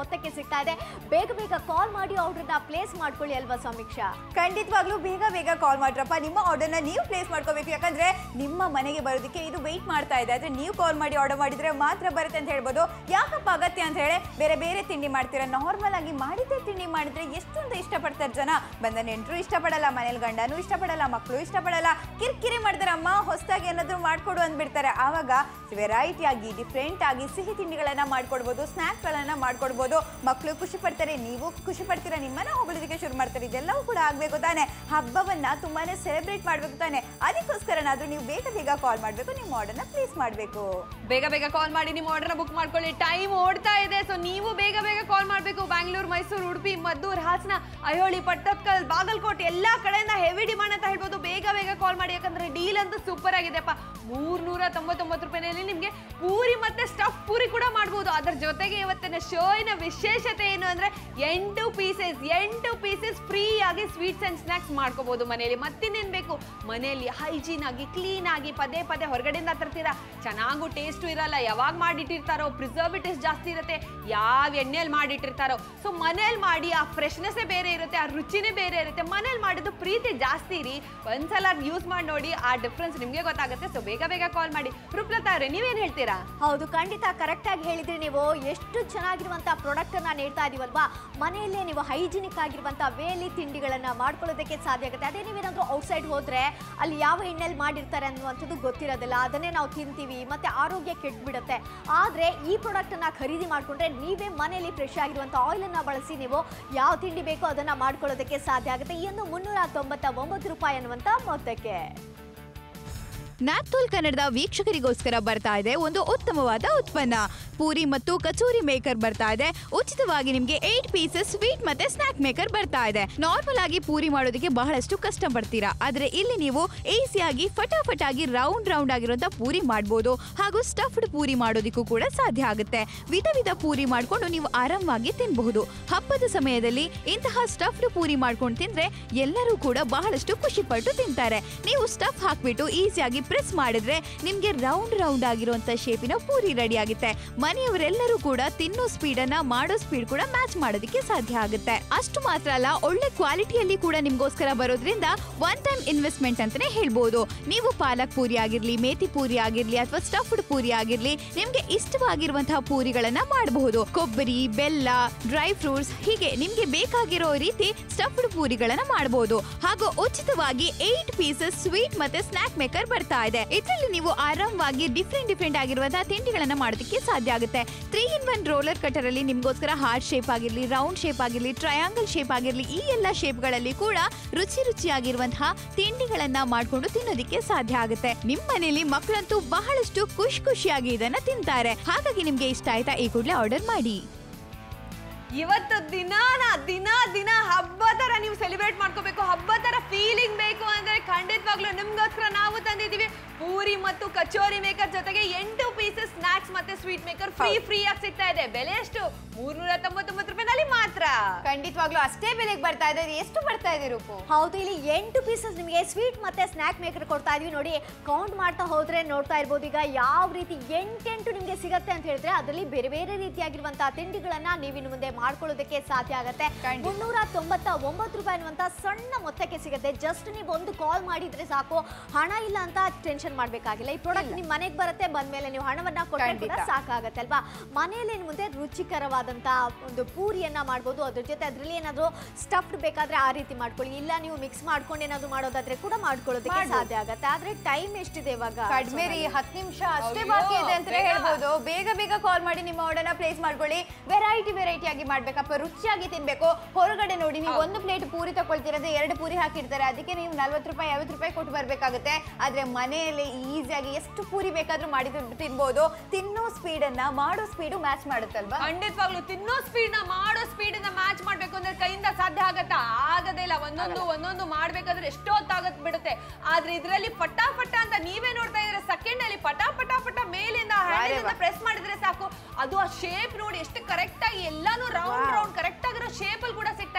ಮೊತ್ತಕ್ಕೆ ಸಿಗ್ತಾ ಇದೆ ಬೇಗ ಬೇಗ ಕಾಲ್ ಮಾಡಿ ಆರ್ಡರ್ನ ಪ್ಲೇಸ್ ಮಾಡ್ಕೊಳ್ಳಿ ಅಲ್ವಾ ಸಮೀಕ್ಷಾ ಖಂಡಿತವಾಗ್ಲೂ ಬೇಗ ಬೇಗ ಕಾಲ್ ಮಾಡ್ರಪ್ಪ ನಿಮ್ಮ ಆರ್ಡರ್ನ ನೀವು ಪ್ಲೇಸ್ ಮಾಡ್ಕೋಬೇಕು ಯಾಕಂದ್ರೆ ನಿಮ್ಮ ಮನೆಗೆ ಬರೋದಕ್ಕೆ ಇದು ವೆಯ್ಟ್ ಮಾಡ್ತಾ ಇದೆ ಆದ್ರೆ ನೀವು ಕಾಲ್ ಮಾಡಿ ಆರ್ಡರ್ ಮಾಡಿದ್ರೆ ಮಾತ್ರ ಬರುತ್ತೆ ಅಂತ ಹೇಳ್ಬೋದು ಯಾಕಪ್ಪ ಅಗತ್ಯ ಅಂತ ಹೇಳಿ ಬೇರೆ ಬೇರೆ ತಿಂಡಿ ಮಾಡ್ತೀರಾ ನಾರ್ಮಲ್ ಆಗಿ ಮಾಡಿದ್ದೇ ತಿಂಡಿ ಮಾಡಿದ್ರೆ ಎಷ್ಟೊಂದು ಇಷ್ಟಪಡ್ತಾರೆ ಜನ ಬಂದ ನೆಂಟರು ಇಷ್ಟಪಡಲ್ಲ ಮನೇಲಿ ಗಂಡನೂ ಇಷ್ಟಪಡಲ್ಲ ಮಕ್ಕಳು ಇಷ್ಟಪಡಲ್ಲ ಕಿರಿಕಿರಿ ಮಾಡ್ತಾರೆ ಅಮ್ಮ ಹೊಸದಾಗಿ ಏನಾದರೂ ಮಾಡ್ಕೊಡು ಅಂದ್ಬಿಡ್ತಾರೆ ಆವಾಗ ವೆರೈಟಿ ಆಗಿ ಡಿಫ್ರೆಂಟ್ ಆಗಿ ಸಿಹಿ ತಿಂಡಿಗಳನ್ನ ಮಾಡ್ಕೊಡ್ಬೋದು ಸ್ನ್ಯಾಕ್ಸ್ಗಳನ್ನ ಮಾಡ್ಕೊಡ್ಬೋದು ಮಕ್ಕಳು ಖುಷಿ ಪಡ್ತಾರೆ ನೀವು ಖುಷಿ ಪಡ್ತೀರಾ ನಿಮ್ಮನ್ನ ಹೊಗಳೋದಕ್ಕೆ ಶುರು ಮಾಡ್ತಾರೆ ಇದೆಲ್ಲವೂ ಕೂಡ ಆಗಬೇಕು ತಾನೆ ಹಬ್ಬವನ್ನ ತುಂಬಾನೇ ಸೆಲೆಬ್ರೇಟ್ ಮಾಡ್ಬೇಕು ತಾನೆ ಅದಕ್ಕೋಸ್ಕರನಾದ್ರೂ ನೀವು ಬೇಗ ಬೇಗ ಕಾಲ್ ಮಾಡಬೇಕು ನಿಮ್ಮ ಆರ್ಡರ್ನ ಪ್ಲೇಸ್ ಮಾಡಬೇಕು ಬೇಗ ಬೇಗ ಕಾಲ್ ಮಾಡಿ ನಿಮ್ಮ ಆರ್ಡರ್ನ ಬುಕ್ ಮಾಡ್ಕೊಳ್ಳಿ ಟೈಮ್ ಓಡ್ತಾ ಇದೆ ಸೊ ನೀವು ಬೇಗ ಬೇಗ ಕಾಲ್ ಮಾಡಬೇಕು ಬ್ಯಾಂಗ್ಳೂರು ಮೈಸೂರು ಉಡುಪಿ ಮದ್ದೂರು ಹಾಸನ ಐಹೊಳಿ ಪಟ್ಟದಕಲ್ ಬಾಗಲಕೋಟೆ ಎಲ್ಲಾ ಕಡೆಯಿಂದ ಹೆವಿ ಡಿಮಾಂಡ್ ಅಂತ ಹೇಳ್ಬೋದು ಬೇಗ ಬೇಗ ಕಾಲ್ ಮಾಡಿ ಯಾಕಂದ್ರೆ ಡೀಲ್ ಅಂತೂ ಸೂಪರ್ ಆಗಿದೆಪ್ಪ ಮೂರ್ನೂರ ತೊಂಬತ್ತೊಂಬತ್ತು ರೂಪಾಯಿನಲ್ಲಿ ನಿಮಗೆ ಪೂರಿ ಮತ್ತೆ ಸ್ಟಫ್ ಪೂರಿ ಕೂಡ ಮಾಡ್ಬೋದು ಅದರ ಜೊತೆಗೆ ಇವತ್ತಿನ ಶೋಯಿನ ವಿಶೇಷತೆ ಏನು ಅಂದ್ರೆ ಎಂಟು ಪೀಸಸ್ ಎಂಟು ಪೀಸಸ್ ಫ್ರೀ ಆಗಿ ಸ್ವೀಟ್ಸ್ ಅಂಡ್ ಸ್ನಾಕ್ಸ್ ಮಾಡ್ಕೋಬಹುದು ಮನೆಯಲ್ಲಿ ಮತ್ತಿನ್ನೇನ್ ಬೇಕು ಮನೆಯಲ್ಲಿ ಹೈಜೀನ್ ಆಗಿ ಕ್ಲೀನ್ ಆಗಿ ಪದೇ ಪದೇ ಹೊರಗಡೆಯಿಂದ ತರ್ತೀರಾ ಚೆನ್ನಾಗೂ ಟೇಸ್ಟು ಇರಲ್ಲ ಯಾವಾಗ ಮಾಡಿಟ್ಟಿರ್ತಾರೋ ಪ್ರಿಸರ್ವೇಟಿವ್ಸ್ ಜಾಸ್ತಿ ಇರುತ್ತೆ ಯಾವ ಎಣ್ಣೆಯಲ್ಲಿ ಮಾಡಿಟ್ಟಿರ್ತಾರೋ ಸೊ ಮನೇಲಿ ಮಾಡಿ ಆ ಫ್ರೆಶ್ನೆಸ್ಸೇ ಬೇರೆ ಇರುತ್ತೆ ಆ ರುಚಿನೇ ಬೇರೆ ಇರುತ್ತೆ ಮನೇಲಿ ಮಾಡಿದ್ದು ಪ್ರೀತಿ ಜಾಸ್ತಿ ರೀ ಒಂದ್ಸಲ ಯೂಸ್ ಮಾಡಿ ನೋಡಿ ಆ ಡಿಫ್ರೆನ್ಸ್ ನಿಮಗೆ ಗೊತ್ತಾಗುತ್ತೆ ಸೊ ಬೇಗ ಬೇಗ ಕಾಲ್ ಮಾಡಿ ರೂಪ್ಲತಾ ಅವ್ರೆ ನೀವೇನ್ ಹೇಳ್ತೀರಾ ಹೌದು ಖಂಡಿತ ಕರೆಕ್ಟ್ ಆಗಿ ಹೇಳಿದ್ರಿ ನೀವು ಎಷ್ಟು ಚೆನ್ನಾಗಿರುವಂತಹ ಪ್ರಾಡಕ್ಟ್ ಅನ್ನ ನೀಡ್ತಾ ಇದೀವಲ್ವಾ ಮನೆಯಲ್ಲೇ ನೀವು ಹೈಜಿನಿಕ್ ಆಗಿರುವಂತಹ ವೇಲಿ ತಿಂಡಿಗಳನ್ನ ಮಾಡ್ಕೊಳ್ಳೋದಕ್ಕೆ ಸಾಧ್ಯ ಆಗುತ್ತೆ ಅದೇ ನೀವೇನಾದ್ರೂ ಔಟ್ಸೈಡ್ ಹೋದ್ರೆ ಅಲ್ಲಿ ಯಾವ ಎಣ್ಣೆಲಿ ಮಾಡಿರ್ತಾರೆ ಅನ್ನುವಂಥದ್ದು ಗೊತ್ತಿರೋದಿಲ್ಲ ಅದನ್ನೇ ನಾವು ತಿಂತೀವಿ ಮತ್ತೆ ಆರೋಗ್ಯ ಕೆಟ್ಬಿಡುತ್ತೆ ಆದ್ರೆ ಈ ಪ್ರಾಡಕ್ಟ್ ಅನ್ನ ಖರೀದಿ ಮಾಡ್ಕೊಂಡ್ರೆ ನೀವೇ ಮನೆಯಲ್ಲಿ ಫ್ರೆಶ್ ಆಗಿರುವಂತ ಆಯಿಲ್ ಅನ್ನ ಬಳಸಿ ನೀವು ಯಾವ ತಿಂಡಿ ಬೇಕೋ ಅದನ್ನ ಮಾಡ್ಕೊಳ್ಳೋದಕ್ಕೆ ಸಾಧ್ಯ ಆಗುತ್ತೆ ಈ ಒಂದು ಮುನ್ನೂರ ತೊಂಬತ್ತ ಒಂಬತ್ತು ರೂಪಾಯಿ ಅನ್ನುವಂತ ಮೊತ್ತಕ್ಕೆ ನ್ಯಾಪ್ತೋಲ್ ಕನ್ನಡದ ವೀಕ್ಷಕರಿಗೋಸ್ಕರ ಬರ್ತಾ ಇದೆ ಒಂದು ಉತ್ತಮವಾದ ಉತ್ಪನ್ನ ಪೂರಿ ಮತ್ತು ಕಚೋರಿ ಮೇಕರ್ ಬರ್ತಾ ಇದೆ ಉಚಿತವಾಗಿ ನಿಮಗೆ ಏಟ್ ಪೀಸಸ್ ಸ್ವೀಟ್ ಮತ್ತೆ ಸ್ನಾಕ್ ಮೇಕರ್ ಬರ್ತಾ ಇದೆ ನಾರ್ಮಲ್ ಆಗಿ ಪೂರಿ ಮಾಡೋದಕ್ಕೆ ಬಹಳಷ್ಟು ಕಷ್ಟ ಪಡ್ತೀರಾ ಆದ್ರೆ ಇಲ್ಲಿ ನೀವು ಈಸಿಯಾಗಿ ಫಟಾಫಟ್ ಆಗಿ ರೌಂಡ್ ರೌಂಡ್ ಆಗಿರುವಂತ ಪೂರಿ ಮಾಡಬಹುದು ಹಾಗೂ ಸ್ಟಫ್ಡ್ ಪೂರಿ ಮಾಡೋದಕ್ಕೂ ಕೂಡ ಸಾಧ್ಯ ಆಗುತ್ತೆ ವಿಧ ವಿಧ ಪೂರಿ ಮಾಡ್ಕೊಂಡು ನೀವು ಆರಾಮವಾಗಿ ತಿನ್ನಬಹುದು ಹಬ್ಬದ ಸಮಯದಲ್ಲಿ ಇಂತಹ ಸ್ಟಫ್ಡ್ ಪೂರಿ ಮಾಡ್ಕೊಂಡು ತಿಂದ್ರೆ ಎಲ್ಲರೂ ಕೂಡ ಬಹಳಷ್ಟು ಖುಷಿ ಪಟ್ಟು ತಿಂತಾರೆ ನೀವು ಸ್ಟಫ್ ಹಾಕ್ಬಿಟ್ಟು ಈಸಿಯಾಗಿ ಪ್ರೆಸ್ ಮಾಡಿದ್ರೆ ನಿಮ್ಗೆ ರೌಂಡ್ ರೌಂಡ್ ಆಗಿರುವಂತ ಶೇಪಿನ ಪೂರಿ ರೆಡಿ ಆಗುತ್ತೆ ಮನೆಯವರೆಲ್ಲರೂ ಕೂಡ ತಿನ್ನೋ ಸ್ಪೀಡ್ ಅನ್ನ ಮಾಡೋ ಸ್ಪೀಡ್ ಕೂಡ ಮ್ಯಾಚ್ ಮಾಡೋದಕ್ಕೆ ಸಾಧ್ಯ ಆಗುತ್ತೆ ಅಷ್ಟು ಮಾತ್ರ ಅಲ್ಲ ಒಳ್ಳೆ ಕ್ವಾಲಿಟಿಯಲ್ಲಿ ಕೂಡ ನಿಮ್ಗೋಸ್ಕರ ಬರೋದ್ರಿಂದ ಒನ್ ಟೈಮ್ ಇನ್ವೆಸ್ಟ್ಮೆಂಟ್ ಅಂತಾನೆ ಹೇಳ್ಬೋದು ನೀವು ಪಾಲಕ್ ಪೂರಿ ಆಗಿರ್ಲಿ ಮೇಥಿ ಪೂರಿ ಆಗಿರ್ಲಿ ಅಥವಾ ಸ್ಟಫ್ಡ್ ಪೂರಿ ಆಗಿರ್ಲಿ ನಿಮ್ಗೆ ಇಷ್ಟವಾಗಿರುವಂತಹ ಪೂರಿಗಳನ್ನ ಮಾಡಬಹುದು ಕೊಬ್ಬರಿ ಬೆಲ್ಲ ಡ್ರೈ ಫ್ರೂಟ್ಸ್ ಹೀಗೆ ನಿಮ್ಗೆ ಬೇಕಾಗಿರೋ ರೀತಿ ಸ್ಟಫ್ಡ್ ಪೂರಿಗಳನ್ನ ಮಾಡಬಹುದು ಹಾಗೂ ಉಚಿತವಾಗಿ ಏಟ್ ಪೀಸಸ್ ಸ್ವೀಟ್ ಮತ್ತೆ ಸ್ನಾಕ್ ಮೇಕರ್ ಬರ್ತಾ ಇದೆ ಇದರಲ್ಲಿ ನೀವು ಆರಾಮವಾಗಿ ಡಿಫ್ರೆಂಟ್ ಡಿಫ್ರೆಂಟ್ ಆಗಿರುವಂತಹ ತಿಂಡಿಗಳನ್ನ ಮಾಡೋದಕ್ಕೆ ಸಾಧ್ಯ ಆಗುತ್ತೆ three in one roller cutter ಅಲ್ಲಿ ನಿಮ್ಗೋಸ್ಕರ ಹಾರ್ಟ್ ಶೇಪ್ ಆಗಿರ್ಲಿ ರೌಂಡ್ ಶೇಪ್ ಆಗಿರ್ಲಿ ಟ್ರಯಾಂಗಲ್ ಶೇಪ್ ಆಗಿರ್ಲಿ ಈ ಎಲ್ಲ ಶೇಪ್ಗಳಲ್ಲಿ ಕೂಡ ರುಚಿ ರುಚಿಯಾಗಿರುವಂತಹ ತಿಂಡಿಗಳನ್ನ ಮಾಡ್ಕೊಂಡು ತಿನ್ನೋದಕ್ಕೆ ಸಾಧ್ಯ ಆಗುತ್ತೆ ನಿಮ್ ಮನೇಲಿ ಮಕ್ಕಳಂತೂ ಬಹಳಷ್ಟು ಖುಷಿ ಖುಷಿಯಾಗಿ ಇದನ್ನ ತಿಂತಾರೆ ಹಾಗಾಗಿ ನಿಮ್ಗೆ ಇಷ್ಟ ಆಯ್ತಾ ಈ ಕೂಡಲೇ ಆರ್ಡರ್ ಮಾಡಿ ಇವತ್ತು ದಿನಾನ ದಿನ ದಿನ ಹಬ್ಬ ತರ ನೀವು ಸೆಲೆಬ್ರೇಟ್ ಮಾಡ್ಕೋಬೇಕು ಹಬ್ಬ ತರ ಫೀಲಿಂಗ್ ಬೇಕು ಅಂದ್ರೆ ಖಂಡಿತವಾಗ್ಲೂ ನಿಮ್ಗೋಸ್ಕರ ನಾವು ತಂದಿದೀವಿ ಪೂರಿ ಮತ್ತು ಕಚೋರಿ ಮೇಕರ್ ಜೊತೆಗೆ ಎಂಟು ಪೀಸಸ್ ಸ್ನಾಕ್ಸ್ ಮತ್ತೆ ಸ್ವೀಟ್ ಮೇಕರ್ ಫ್ರೀ ಫ್ರೀ ಆಗಿ ಸಿಗ್ತಾ ಇದೆ ಬೆಲೆ ಎಷ್ಟು ಮೂರ್ನೂರ ತೊಂಬತ್ತೊಂಬತ್ತು ರೂಪಾಯಿನಲ್ಲಿ ಮಾತ್ರ ಖಂಡಿತವಾಗ್ಲೂ ಅಷ್ಟೇ ಬೆಲೆಗೆ ಬರ್ತಾ ಇದೆ ಎಷ್ಟು ಬರ್ತಾ ಇದೆ ರೂಪು ಹೌದು ಇಲ್ಲಿ ಎಂಟು ಪೀಸಸ್ ನಿಮಗೆ ಸ್ವೀಟ್ ಮತ್ತೆ ಸ್ನಾಕ್ ಮೇಕರ್ ಕೊಡ್ತಾ ಇದೀವಿ ನೋಡಿ ಕೌಂಟ್ ಮಾಡ್ತಾ ಹೋದ್ರೆ ನೋಡ್ತಾ ಇರ್ಬೋದು ಈಗ ಯಾವ ರೀತಿ ಎಂಟೆಂಟು ನಿಮಗೆ ಸಿಗತ್ತೆ ಅಂತ ಹೇಳಿದ್ರೆ ಅದರಲ್ಲಿ ಬೇರೆ ಬೇರೆ ರೀತಿಯಾಗಿರುವಂತಹ ತಿಂಡಿಗಳನ್ನ ನೀವು ಇನ್ನು ಮುಂದೆ ಮಾಡ್ಕೊಳ್ಳೋದಕ್ಕೆ ಸಾಧ್ಯ ಆಗುತ್ತೆ ಖಂಡಿತ. ಮುನ್ನೂರ ತೊಂಬತ್ತ ಒಂಬತ್ತು ರೂಪಾಯಿ ಅನ್ನುವಂತ ಸಣ್ಣ ಮೊತ್ತಕ್ಕೆ ಸಿಗುತ್ತೆ ಜಸ್ಟ್ ನೀವು ಒಂದು ಕಾಲ್ ಮಾಡಿದ್ರೆ ಸಾಕು ಹಣ ಇಲ್ಲ ಅಂತ ಟೆನ್ಷನ್ ಮಾಡ್ಬೇಕಾಗಿಲ್ಲ ಈ ಪ್ರಾಡಕ್ಟ್ ನಿಮ್ ಮನೆಗೆ ಬರುತ್ತೆ ಬಂದ್ಮೇಲೆ ನೀವು ಹಣವನ್ನ ಕೊಟ್ಟರೆ ಕೂಡ ಖಂಡಿತ. ಸಾಕಾಗತ್ತೆ ಅಲ್ವಾ ಮನೆಯಲ್ಲಿ ಇನ್ನು ಮುಂದೆ ರುಚಿಕರವಾದಂತ ಒಂದು ಪೂರಿಯನ್ನ ಮಾಡ್ಬೋದು ಅದ್ರ ಜೊತೆ ಅದ್ರಲ್ಲಿ ಏನಾದ್ರು ಸ್ಟಫ್ಡ್ ಬೇಕಾದ್ರೆ ಆ ರೀತಿ ಮಾಡ್ಕೊಳ್ಳಿ ಇಲ್ಲ ನೀವು ಮಿಕ್ಸ್ ಮಾಡ್ಕೊಂಡು ಏನಾದ್ರು ಮಾಡೋದಾದ್ರೆ ಕೂಡ ಮಾಡ್ಕೊಳ್ಳೋದಕ್ಕೆ ಮಾಡ್ಬೋದು. ಸಾಧ್ಯ ಆಗತ್ತೆ ಆದ್ರೆ ಟೈಮ್ ಎಷ್ಟಿದೆ ಇವಾಗ ಕಡಿಮೆ ರೀ ಹತ್ತು ನಿಮಿಷ ಅಷ್ಟೇ ಅಯ್ಯೋ, ಬಾಕಿ ಇದೆ ಅಂತ ಬೇಗ. ಹೇಳ್ಬೋದು ಬೇಗ ಬೇಗ ಕಾಲ್ ಮಾಡಿ ನಿಮ್ಮ ಆರ್ಡರ್ನ ಪ್ಲೇಸ್ ಮಾಡ್ಕೊಳ್ಳಿ ವೆರೈಟಿ ವೆರೈಟಿ ಆಗಿ ಮಾಡ್ಬೇಕಪ್ಪ ರುಚಿಯಾಗಿ ತಿನ್ಬೇಕು ಹೊರಗಡೆ ನೋಡಿ ನೀವು ಒಂದು ಪ್ಲೇಟ್ ಪೂರಿ ತಗೊಳ್ತಿರೋದೇ ಎರಡು ಪೂರಿ ಹಾಕಿರ್ತಾರೆ ಅದಕ್ಕೆ ನೀವು ನಲ್ವತ್ತು ರೂಪಾಯಿ ಐವತ್ತು ರೂಪಾಯಿ ಕೊಟ್ಟು ಬರ್ಬೇಕಾಗುತ್ತೆ ಆದ್ರೆ ಮನೆಯಲ್ಲಿ ಈಸಿಯಾಗಿ ಎಷ್ಟು ಪೂರಿ ಬೇಕಾದ್ರೂ ಮಾಡಿ ತಿನ್- ತಿನ್ಬೋದು ತಿನ್ನೋ ಸ್ಪೀಡ್ ಅನ್ನ ಮಾಡೋ ಸ್ಪೀಡು ಮ್ಯಾಚ್ ಮಾಡುತ್ತಲ್ವಾ ಖಂಡಿತವಾಗ್ಲು ತಿನ್ನೋ ಸ್ಪೀಡ್ ನ ಮಾಡೋ ಸ್ಪೀಡ್ ನ ಮ್ಯಾಚ್ ಮಾಡ್ಬೇಕು ಅಂದ್ರೆ ಕೈಯಿಂದ ಸಾಧ್ಯ ಆಗತ್ತಾ ಆಗದೇ ಇಲ್ಲ ಒಂದೊಂದು ಒಂದೊಂದು ಮಾಡ್ಬೇಕಾದ್ರೆ ಎಷ್ಟೊತ್ತಾಗತ್ ಬಿಡುತ್ತೆ ಆದ್ರೆ ಇದ್ರಲ್ಲಿ ಪಟ ಪಟ ಅಂತ ನೀವೇ ನೋಡ್ತಾ ಇದ್ರೆ ಸೆಕೆಂಡ್ ಅಲ್ಲಿ ಪಟ ಪಟ ಪಟ ಮೇಲಿಂದ ಹ್ಯಾಂಡಲಿಂದ ಪ್ರೆಸ್ ಮಾಡಿದ್ರೆ ಸಾಕು ಅದು ಆ ಶೇಪ್ ನೋಡಿ ಎಷ್ಟು ಕರೆಕ್ಟ್ ಆಗಿ ಎಲ್ಲಾನು ರೌಂಡ್ ರೌಂಡ್ ಕರೆಕ್ಟ್ ಆಗಿರೋ ಶೇಪ್ ಅಲ್ಲಿ ಕೂಡ ಸಿಗ್ತಾ ಇದೆ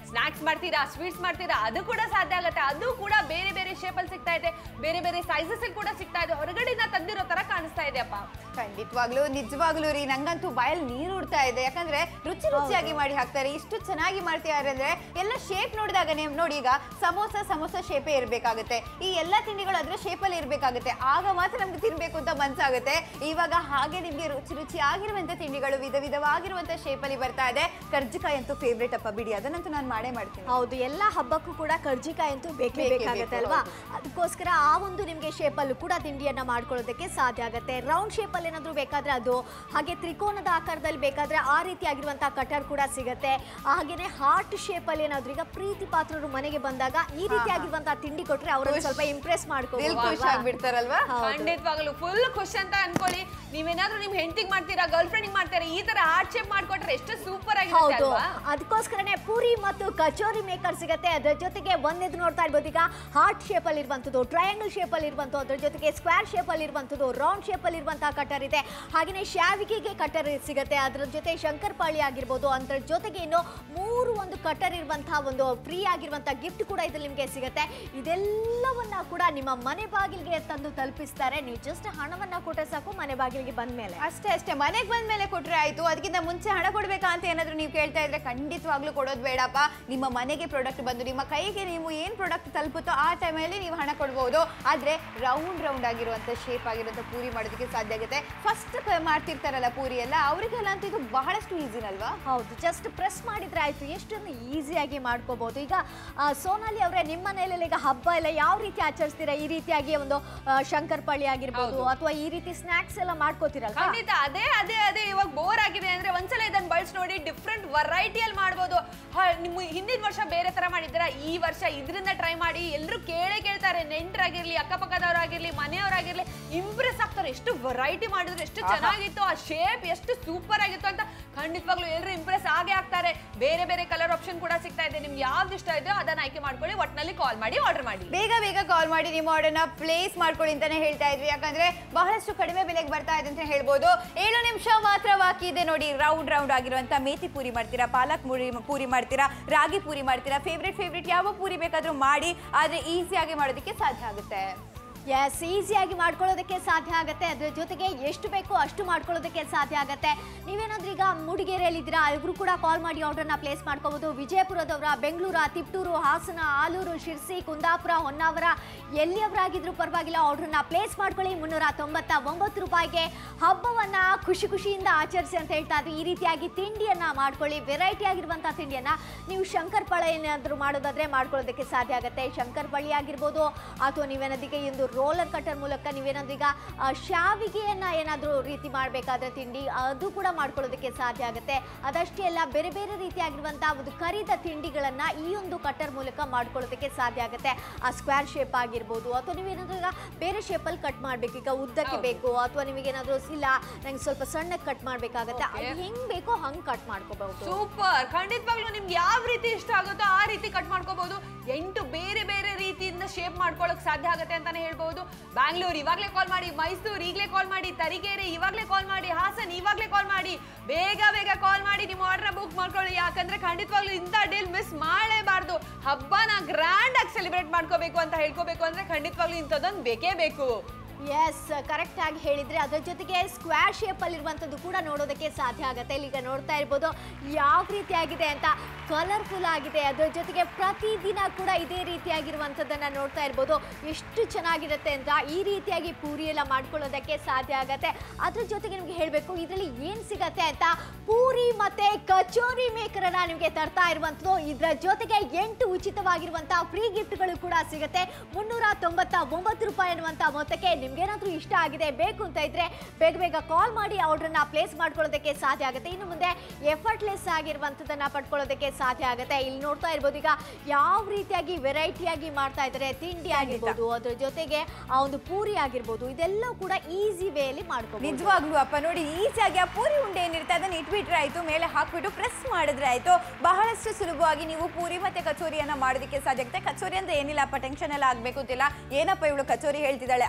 ಸ್ನಾಕ್ಸ್ ಮಾಡ್ತೀರಾ ಸ್ವೀಟ್ಸ್ ಮಾಡ್ತೀರಾ ಅದು ಕೂಡ ಸಾಧ್ಯ ಆಗುತ್ತೆ ಅದು ಕೂಡ ಬೇರೆ ಬೇರೆ ಶೇಪಲ್ಲಿ ಸಿಗ್ತಾ ಇದೆ ಬೇರೆ ಬೇರೆ ಸೈಜಸ್ ಕೂಡ ಸಿಗ್ತಾ ಇದೆ ಹೊರಗಡೆಯಿಂದ ತಂದಿರೋ ತರ ಕಾಣಿಸ್ತಾ ಇದೆ ಅಪ್ಪ ಖಂಡಿತವಾಗ್ಲೂ ನಿಜವಾಗ್ಲೂ ರೀ ನಂಗಂತೂ ಬಾಯಲ್ಲಿ ನೀರು ಉಡ್ತಾ ಇದೆ ಯಾಕಂದ್ರೆ ರುಚಿ ರುಚಿಯಾಗಿ ಮಾಡಿ ಹಾಕ್ತಾರೆ ಇಷ್ಟು ಚೆನ್ನಾಗಿ ಮಾಡ್ತಿದ್ದಾರೆ ಅಂದ್ರೆ ಎಲ್ಲ ಶೇಪ್ ನೋಡಿದಾಗ ನೀವು ನೋಡಿ ಈಗ ಸಮೋಸ ಸಮೋಸ ಶೇಪೇ ಇರ್ಬೇಕಾಗುತ್ತೆ ಈ ಎಲ್ಲ ತಿಂಡಿಗಳು ಅದ್ರ ಶೇಪಲ್ಲಿ ಇರ್ಬೇಕಾಗುತ್ತೆ ಆಗ ಮಾತ್ರ ನಮ್ಗೆ ತಿನ್ಬೇಕು ಅಂತ ಮನ್ಸಾಗುತ್ತೆ ಇವಾಗ ಹಾಗೆ ನಿಮ್ಗೆ ರುಚಿ ರುಚಿ ಆಗಿರುವಂತ ತಿಂಡಿಗಳು ವಿಧ ವಿಧವಾಗಿರುವಂತ ಶೇಪಲ್ಲಿ ಬರ್ತಾ ಇದೆ ಕರ್ಜಿಕಾಯಿ ಅಂತೂ ಫೇವ್ರೇಟ್ ಅಪ್ಪ ಬಿಡಿ ಅದನ್ನಂತೂ ನಾನು ಮಾಡೇ ಮಾಡ್ತೀನಿ ಹೌದು ಎಲ್ಲ ಹಬ್ಬಕ್ಕೂ ಕೂಡ ಕರ್ಜಿಕಾಯಿ ಅಂತೂ ಬೇಕೇ ಬೇಕೇ ಬೇಕಾಗುತ್ತೆ ಬೇಕು, ಅಲ್ವಾ ಹೌದು. ಅದಕ್ಕೋಸ್ಕರ ಆ ಒಂದು ನಿಮಗೆ ಶೇಪಲ್ಲೂ ಕೂಡ ತಿಂಡಿಯನ್ನ ಮಾಡ್ಕೊಳ್ಳೋದಕ್ಕೆ ಸಾಧ್ಯ ಆಗುತ್ತೆ ರೌಂಡ್ ಶೇಪಲ್ಲಿ ಏನಾದರೂ ಬೇಕಾದ್ರೆ ಅದು ಹಾಗೆ ತ್ರಿಕೋನದ ಆಕಾರದಲ್ಲಿ ಬೇಕಾದ್ರೆ ಆ ರೀತಿಯಾಗಿರುವಂತಹ ಕಟರ್ ಕೂಡ ಸಿಗುತ್ತೆ ಹಾಗೇನೆ ಹಾರ್ಟ್ ಶೇಪಲ್ಲಿ ಏನಾದ್ರು ಈಗ ಪ್ರೀತಿ ಪಾತ್ರರು ಮನೆಗೆ ಬಂದಾಗ ಈ ರೀತಿಯಾಗಿರುವಂತಹ ತಿಂಡಿ ಕೊಟ್ರೆ ಅವ್ರನ್ನ ಸ್ವಲ್ಪ ಇಂಪ್ರೆಸ್ ದಿಲ್ ಖುಷ್ ಮಾಡ್ಕೋಬಹುದು ಆಗ್ಬಿಡ್ತಾರಲ್ವಾ ಖಂಡಿತವಾಗಲು ಫುಲ್ ಖುಷಿ ಅಂತ ಅನ್ಕೊಳ್ಳಿ ನೀವೇನಾದ್ರೂ ನಿಮ್ ಹೆಂಡತಿಗೆ ಮಾಡ್ತೀರಾ ಗರ್ಲ್ ಫ್ರೆಂಡ್ ಮಾಡ್ತೀರಾ ಈ ತರ ಹಾರ್ಟ್ ಶೇಪ್ ಮಾಡ್ಕೊಟ್ರೆ ಎಷ್ಟು ಸೂಪರ್ ಆಗಿರುತ್ತೆ ಹೌದು ಅಲ್ವಾ ಅದಕ್ಕೋಸ್ಕರನೇ ಪೂರಿ ಮತ್ತು ಕಚೋರಿ ಮೇಕರ್ ಸಿಗುತ್ತೆ ಅದರ ಜೊತೆಗೆ ಒಂದೇದು ನೋಡ್ತಾ ಇರ್ಬೋದು ಈಗ ಹಾರ್ಟ್ ಶೇಪ್ ಅಲ್ಲಿ ಇರುವಂತದ್ದು ಟ್ರಯಾಂಗಲ್ ಶೇಪ್ ಅಲ್ಲಿ ಇರುವಂತದ್ದು ಅದ್ರ ಜೊತೆಗೆ ಸ್ಕ್ವೇರ್ ಶೇಪ್ ಅಲ್ಲಿ ಇರುವಂತದ್ದು ರೌಂಡ್ ಶೇಪ್ ಅಲ್ಲಿ ಇರುವಂತಹ ಕಟರ್ ಇದೆ ಹಾಗೆಯೇ ಶಾವಿಗೆಗೆ ಕಟರ್ ಸಿಗುತ್ತೆ ಅದ್ರ ಜೊತೆ ಶಂಕರಪಾಳಿ ಆಗಿರ್ಬೋದು ಅದ್ರ ಜೊತೆಗೆ ಇನ್ನು ಮೂರು ಒಂದು ಕಟರ್ ಇರುವಂತಹ ಒಂದು ಫ್ರೀ ಆಗಿರುವಂತಹ ಗಿಫ್ಟ್ ಕೂಡ ಇದ್ರಲ್ಲಿ ನಿಮಗೆ ಸಿಗುತ್ತೆ ಇದೆಲ್ಲವನ್ನ ಕೂಡ ನಿಮ್ಮ ಮನೆ ಬಾಗಿಲಿಗೆ ತಂದು ತಲುಪಿಸ್ತಾರೆ ನೀವು ಜಸ್ಟ್ ಹಣವನ್ನ ಕೊಟ್ಟರೆ ಸಾಕು ಮನೆ ಬಾಗಿಲಿಗೆ ಬಂದ ಮೇಲೆ ಅಷ್ಟೇ ಅಷ್ಟೇ ಮನೆಗೆ ಬಂದ ಮೇಲೆ ಕೊಟ್ರೆ ಆಯ್ತು ಅದಕ್ಕಿಂತ ಮುಂಚೆ ಹಣ ಕೊಡ್ಬೇಕಾ ಅಂತ ಏನಾದ್ರು ನೀವು ಕೇಳ್ತಾ ಇದ್ರೆ ಖಂಡಿತವಾಗ್ಲೂ ಕೊಡೋದು ಬೇಡಪ್ಪ ನಿಮ್ಮ ಮನೆಗೆ ಪ್ರಾಡಕ್ಟ್ ಬಂದು ನಿಮ್ಮ ಕೈಗೆ ನೀವು ಏನು ಪ್ರಾಡಕ್ಟ್ ತಲುಪುತ್ತೋ ಆ ಟೈಮಲ್ಲಿ ನೀವು ಹಣ ಕೊಡ್ಬೋದು ಆದ್ರೆ ರೌಂಡ್ ರೌಂಡ್ ಆಗಿರುವಂಥ ಶೇಪ್ ಆಗಿರುವಂಥ ಪೂರಿ ಮಾಡೋದಕ್ಕೆ ಸಾಧ್ಯ ಆಗುತ್ತೆ ಫಸ್ಟ್ ಮಾಡ್ತಿರ್ತಾರಲ್ಲ ಪೂರಿ ಎಲ್ಲ ಅವರಿಗೆಲ್ಲ ಅಂತ ಇದು ಬಹಳಷ್ಟು ಈಸಿನಲ್ವಾ ಹೌದು ಜಸ್ಟ್ ಪ್ರೆಸ್ ಮಾಡಿದ್ರೆ ಆಯ್ತು ಎಷ್ಟೊಂದು ಈಸಿಯಾಗಿ ಮಾಡ್ಕೋಬಹುದು ಈಗ ಆ, ಸೋನಾಲಿ ಅವರೇ ನಿಮ್ಮ ಮನೆಯಲ್ಲಿ ಈಗ ಹಬ್ಬ ಎಲ್ಲ ಯಾವ ರೀತಿ ಆಚರಿಸ್ತೀರಾ ಈ ರೀತಿಯಾಗಿ ಒಂದು ಆ, ಶಂಕರಪಾಳಿ ಆಗಿರ್ಬೋದು ಅಥವಾ ಈ ರೀತಿ ಸ್ನಾಕ್ಸ್ ಎಲ್ಲ ಮಾಡ್ಕೋತೀರಲ್ವಾ ಖಂಡಿತ ಅದೇ ಅದೇ ಅದೇ ಇವಾಗ ಬೋರ್ ಆಗಿದೆ ಅಂದ್ರೆ ಒಂದ್ಸಲ ಇದನ್ನ ಬಳಸಿ ನೋಡಿ ಡಿಫ್ರೆಂಟ್ ವೆರೈಟಿಯಲ್ಲಿ ಮಾಡ್ಬೋದು ಹ, ನಿಮ್ಮ ಹಿಂದಿನ ವರ್ಷ ಬೇರೆ ತರ ಮಾಡಿದ್ದೀರ ಈ ವರ್ಷ ಇದರಿಂದ ಟ್ರೈ ಮಾಡಿ ಎಲ್ಲರೂ ಕೇಳೇ ಕೇಳ್ತಾರೆ ನೆಂಟರಾಗಿರ್ಲಿ ಅಕ್ಕಪಕ್ಕದವರಾಗಿರ್ಲಿ ಮನೆಯವರಾಗಿರ್ಲಿ ಇಂಪ್ರೆಸ್ ಆಗ್ತಾರೆ ಎಷ್ಟು ವೆರೈಟಿ ಮಾಡಿದ್ರು ಎಷ್ಟು ಚೆನ್ನಾಗಿತ್ತು ಆ ಶೇಪ್ ಎಷ್ಟು ಸೂಪರ್ ಆಗಿತ್ತು ಅಂತ ಖಂಡಿತವಾಗ್ಲೂ ಎಲ್ಲರೂ ಇಂಪ್ರೆಸ್ ಆಗೇ ಆಗ್ತಾರೆ ಬೇರೆ ಬೇರೆ ಕಲರ್ ಆಪ್ಷನ್ ಕೂಡ ಸಿಗ್ತಾ ಇದೆ ನಿಮ್ಗೆ ಯಾವ್ದು ಇಷ್ಟ ಇದೆಯೋ ಅದನ್ನ ಆಯ್ಕೆ ಮಾಡ್ಕೊಳ್ಳಿ ಒಟ್ನಲ್ಲಿ ಕಾಲ್ ಮಾಡಿ ಆರ್ಡರ್ ಮಾಡಿ ಬೇಗ ಬೇಗ ಕಾಲ್ ಮಾಡಿ ನಿಮ್ಮ ಆರ್ಡರ್ನ ಪ್ಲೇಸ್ ಮಾಡ್ಕೊಳ್ಳಿ ಅಂತಾನೆ ಹೇಳ್ತಾ ಇದ್ವಿ ಯಾಕಂದ್ರೆ ಬಹಳಷ್ಟು ಕಡಿಮೆ ಬೆಲೆಗೆ ಬರ್ತಾ ಇದೆ ಅಂತ ಹೇಳ್ಬೋದು ಏಳು ನಿಮಿಷ ಮಾತ್ರ ಬಾಕಿ ಇದೆ ನೋಡಿ ರೌಂಡ್ ರೌಂಡ್ ಆಗಿರುವಂತ ಮೇಥಿ ಪೂರಿ ಮಾಡ್ತೀರಾ ಪಾಲಕ್ ಪೂರಿ ಪೂರಿ ಮಾಡ್ತೀರಾ ರಾಗಿ ಪೂರಿ ಮಾಡ್ತೀರಾ ಫೇವ್ರೆಟ್ ಫೇವ್ರೆಟ್ ಯಾವ ಪೂರಿ ಬೇಕಾದ್ರೂ ಮಾಡಿ ಆದ್ರೆ ಈಸಿಯಾಗಿ ಮಾಡೋದಕ್ಕೆ ಸಾಧ್ಯ ಆಗುತ್ತೆ ಎಸ್ ಈಸಿಯಾಗಿ ಮಾಡ್ಕೊಳ್ಳೋದಕ್ಕೆ ಸಾಧ್ಯ ಆಗುತ್ತೆ ಅದ್ರ ಜೊತೆಗೆ ಎಷ್ಟು ಬೇಕೋ ಅಷ್ಟು ಮಾಡ್ಕೊಳ್ಳೋದಕ್ಕೆ ಸಾಧ್ಯ ಆಗುತ್ತೆ ನೀವೇನಾದ್ರೂ ಈಗ ಮೂಡಿಗೆರೆಯಲ್ಲಿ ಇದ್ದೀರಾ ಇವರು ಕೂಡ ಕಾಲ್ ಮಾಡಿ ಆರ್ಡರ್ನ ಪ್ಲೇಸ್ ಮಾಡ್ಕೋಬಹುದು ವಿಜಯಪುರದವರ ಬೆಂಗಳೂರು ತಿಪ್ಟೂರು ಹಾಸನ ಆಲೂರು ಶಿರ್ಸಿ ಕುಂದಾಪುರ ಹೊನ್ನಾವರ ಎಲ್ಲಿಯವರಾಗಿದ್ರು ಪರವಾಗಿಲ್ಲ ಆರ್ಡರ್ನ ಪ್ಲೇಸ್ ಮಾಡ್ಕೊಳ್ಳಿ ಮುನ್ನೂರ ತೊಂಬತ್ತ ಒಂಬತ್ತು ರೂಪಾಯಿಗೆ ಹಬ್ಬವನ್ನ ಖುಷಿ ಖುಷಿಯಿಂದ ಆಚರಿಸಿ ಅಂತ ಹೇಳ್ತಾ ಇದ್ವಿ ಈ ರೀತಿಯಾಗಿ ತಿಂಡಿಯನ್ನ ಮಾಡ್ಕೊಳ್ಳಿ ವೆರೈಟಿ ಆಗಿರುವಂತಹ ತಿಂಡಿಯನ್ನ ನೀವು ಶಂಕರಪಾಳೆ ಏನಾದರೂ ಮಾಡೋದಾದ್ರೆ ಮಾಡ್ಕೊಳ್ಳೋದಕ್ಕೆ ಸಾಧ್ಯ ಆಗುತ್ತೆ ಶಂಕರಪಾಳಿ ಆಗಿರ್ಬೋದು ಅಥವಾ ನೀವೇನಾದ್ರಿಗೆ ಈ ಒಂದು ರೋಲರ್ ಕಟರ್ ಮೂಲಕ ನೀವೇನಾದ್ರೂ ಈಗ ಆ, ಶಾವಿಗೆಯನ್ನ ಏನಾದರೂ ರೀತಿ ಮಾಡಬೇಕಾದ್ರೆ ತಿಂಡಿ ಅದು ಕೂಡ ಮಾಡ್ಕೊಳ್ಳೋದಕ್ಕೆ ಸಾಧ್ಯ ಆಗುತ್ತೆ ಅದಷ್ಟೇ ಅಲ್ಲ ಬೇರೆ ಬೇರೆ ರೀತಿಯಾಗಿರುವಂತಹ ಒಂದು ಕರಿದ ತಿಂಡಿಗಳನ್ನ ಈ ಒಂದು ಕಟರ್ ಮೂಲಕ ಮಾಡ್ಕೊಳ್ಳೋದಕ್ಕೆ ಸಾಧ್ಯ ಆಗುತ್ತೆ ಆ ಸ್ಕ್ವೇರ್ ಶೇಪ್ ಆಗಿರ್ಬೋದು ಅಥವಾ ನೀವೇನಾದ್ರೂ ಈಗ ಬೇರೆ ಶೇಪಲ್ಲಿ ಕಟ್ ಮಾಡಬೇಕು ಈಗ ಉದ್ದಕ್ಕೆ ಬೇಕು ಅಥವಾ ನಿಮಗೇನಾದ್ರೂ ಇಲ್ಲ ನಂಗೆ ಸ್ವಲ್ಪ ಸಣ್ಣಕ್ಕೆ ಕಟ್ ಮಾಡಬೇಕಾಗತ್ತೆ Okay. ಅದು ಹೆಂಗ್ ಬೇಕೋ ಹಂಗೆ ಕಟ್ ಮಾಡ್ಕೋಬಹುದು ಸೂಪರ್ ಖಂಡಿತವಾಗ್ಲೂ ನಿಮ್ಗೆ ಯಾವ ರೀತಿ ಇಷ್ಟ ಆಗುತ್ತೋ ಆ ರೀತಿ ಕಟ್ ಮಾಡ್ಕೋಬಹುದು ಎಂಟು ಬೇರೆ ಬೇರೆ ರೀತಿಯಿಂದ ಶೇಪ್ ಮಾಡ್ಕೊಳಕ್ ಸಾಧ್ಯ ಆಗುತ್ತೆ ಅಂತಾನೆ ಹೇಳ್ಬಹುದು ಬ್ಯಾಂಗ್ಳೂರ್ ಇವಾಗ್ಲೇ ಕಾಲ್ ಮಾಡಿ ಮೈಸೂರು ಈಗಲೇ ಕಾಲ್ ಮಾಡಿ ತರೀಕೆರೆ ಇವಾಗ್ಲೇ ಕಾಲ್ ಮಾಡಿ ಹಾಸನ್ ಇವಾಗ್ಲೇ ಕಾಲ್ ಮಾಡಿ ಬೇಗ ಬೇಗ ಕಾಲ್ ಮಾಡಿ ನಿಮ್ಮ ಆರ್ಡರ್ ಬುಕ್ ಮಾಡ್ಕೊಳ್ಳಿ ಯಾಕಂದ್ರೆ ಖಂಡಿತವಾಗ್ಲೂ ಇಂಥ ಡೀಲ್ ಮಿಸ್ ಮಾಡಲೇಬಾರ್ದು ಹಬ್ಬನ ಗ್ರ್ಯಾಂಡ್ ಆಗಿ ಸೆಲೆಬ್ರೇಟ್ ಮಾಡ್ಕೋಬೇಕು ಅಂತ ಹೇಳ್ಕೋಬೇಕು ಅಂದ್ರೆ ಖಂಡಿತವಾಗ್ಲೂ ಇಂಥದ್ದೊಂದು ಬೇಕೇ ಬೇಕು ಎಸ್ ಕರೆಕ್ಟ್ ಆಗಿ ಹೇಳಿದ್ರೆ ಅದ್ರ ಜೊತೆಗೆ ಸ್ಕ್ವೇರ್ ಶೇಪ್ ಅಲ್ಲಿ ಇರುವಂತದ್ದು ಕೂಡ ನೋಡೋದಕ್ಕೆ ಸಾಧ್ಯ ಆಗುತ್ತೆ ಇಲ್ಲಿ ಈಗ ನೋಡ್ತಾ ಇರ್ಬೋದು ಯಾವ ರೀತಿ ಆಗಿದೆ ಅಂತ ಕಲರ್ಫುಲ್ ಆಗಿದೆ ಅದ್ರ ಜೊತೆಗೆ ಪ್ರತಿದಿನ ಕೂಡ ಇದೇ ರೀತಿಯಾಗಿರುವಂಥದ್ದನ್ನ ನೋಡ್ತಾ ಇರ್ಬೋದು ಎಷ್ಟು ಚೆನ್ನಾಗಿರುತ್ತೆ ಅಂತ ಈ ರೀತಿಯಾಗಿ ಪೂರಿ ಎಲ್ಲ ಮಾಡ್ಕೊಳ್ಳೋದಕ್ಕೆ ಸಾಧ್ಯ ಆಗತ್ತೆ ಅದ್ರ ಜೊತೆಗೆ ನಿಮ್ಗೆ ಹೇಳಬೇಕು ಇದರಲ್ಲಿ ಏನ್ ಸಿಗತ್ತೆ ಅಂತ ಪೂರಿ ಮತ್ತೆ ಕಚೋರಿ ಮೇಕರ್ ಅನ್ನ ನಿಮಗೆ ತರ್ತಾ ಇರುವಂಥದ್ದು ಇದರ ಜೊತೆಗೆ ಎಂಟು ಉಚಿತವಾಗಿರುವಂತಹ ಫ್ರೀ ಗಿಫ್ಟ್ಗಳು ಕೂಡ ಸಿಗುತ್ತೆ ಮುನ್ನೂರ ತೊಂಬತ್ತ ಒಂಬತ್ತು ರೂಪಾಯಿ ಅನ್ನುವಂಥ ಮೊತ್ತಕ್ಕೆ ನಿಮ್ಗೇನಾದ್ರೂ ಇಷ್ಟ ಆಗಿದೆ ಬೇಕು ಅಂತ ಇದ್ರೆ ಬೇಗ ಬೇಗ ಕಾಲ್ ಮಾಡಿ ಆರ್ಡ್ರನ್ನ ಪ್ಲೇಸ್ ಮಾಡ್ಕೊಳ್ಳೋದಕ್ಕೆ ಸಾಧ್ಯ ಆಗುತ್ತೆ ಇನ್ನು ಮುಂದೆ ಎಫರ್ಟ್ಲೆಸ್ ಆಗಿರುವಂಥದ್ದನ್ನ ಪಡ್ಕೊಳ್ಳೋದಕ್ಕೆ ಸಾಧ್ಯ ಆಗುತ್ತೆ ಇಲ್ಲಿ ನೋಡ್ತಾ ಇರ್ಬೋದು ಈಗ ಯಾವ ರೀತಿಯಾಗಿ ವೆರೈಟಿಯಾಗಿ ಮಾಡ್ತಾ ಇದ್ದಾರೆ ತಿಂಡಿ ಆಗಿರ್ಬೋದು ಅದ್ರ ಜೊತೆಗೆ ಆ ಒಂದು ಪೂರಿ ಆಗಿರ್ಬೋದು ಇದೆಲ್ಲ ಕೂಡ ಈಸಿ ವೇಯಲ್ಲಿ ಮಾಡ್ಕೋಬಹುದು ನಿಜವಾಗ್ಲೂ ಅಪ್ಪ ನೋಡಿ ಈಸಿಯಾಗಿ ಆ ಪೂರಿ ಉಂಡೆ ಏನಿರುತ್ತೆ ಅದನ್ನ ಇಟ್ಬಿಟ್ರೆ ಆಯ್ತು ಮೇಲೆ ಹಾಕ್ಬಿಟ್ಟು ಪ್ರೆಸ್ ಮಾಡಿದ್ರೆ ಆಯ್ತು ಬಹಳಷ್ಟು ಸುಲಭವಾಗಿ ನೀವು ಪೂರಿ ಮತ್ತೆ ಕಚೋರಿಯನ್ನ ಮಾಡೋದಕ್ಕೆ ಸಾಧ್ಯ ಆಗುತ್ತೆ ಕಚೋರಿ ಅಂದ್ರೆ ಏನಿಲ್ಲ ಅಪ್ಪ ಟೆನ್ಷನ್ ಎಲ್ಲ ಆಗ್ಬೇಕು ಅಂತಿಲ್ಲ ಏನಪ್ಪ ಇವಳು ಕಚೋರಿ ಹೇಳ್ತಿದ್ದಾಳೆ ಅಂದ್ರೆ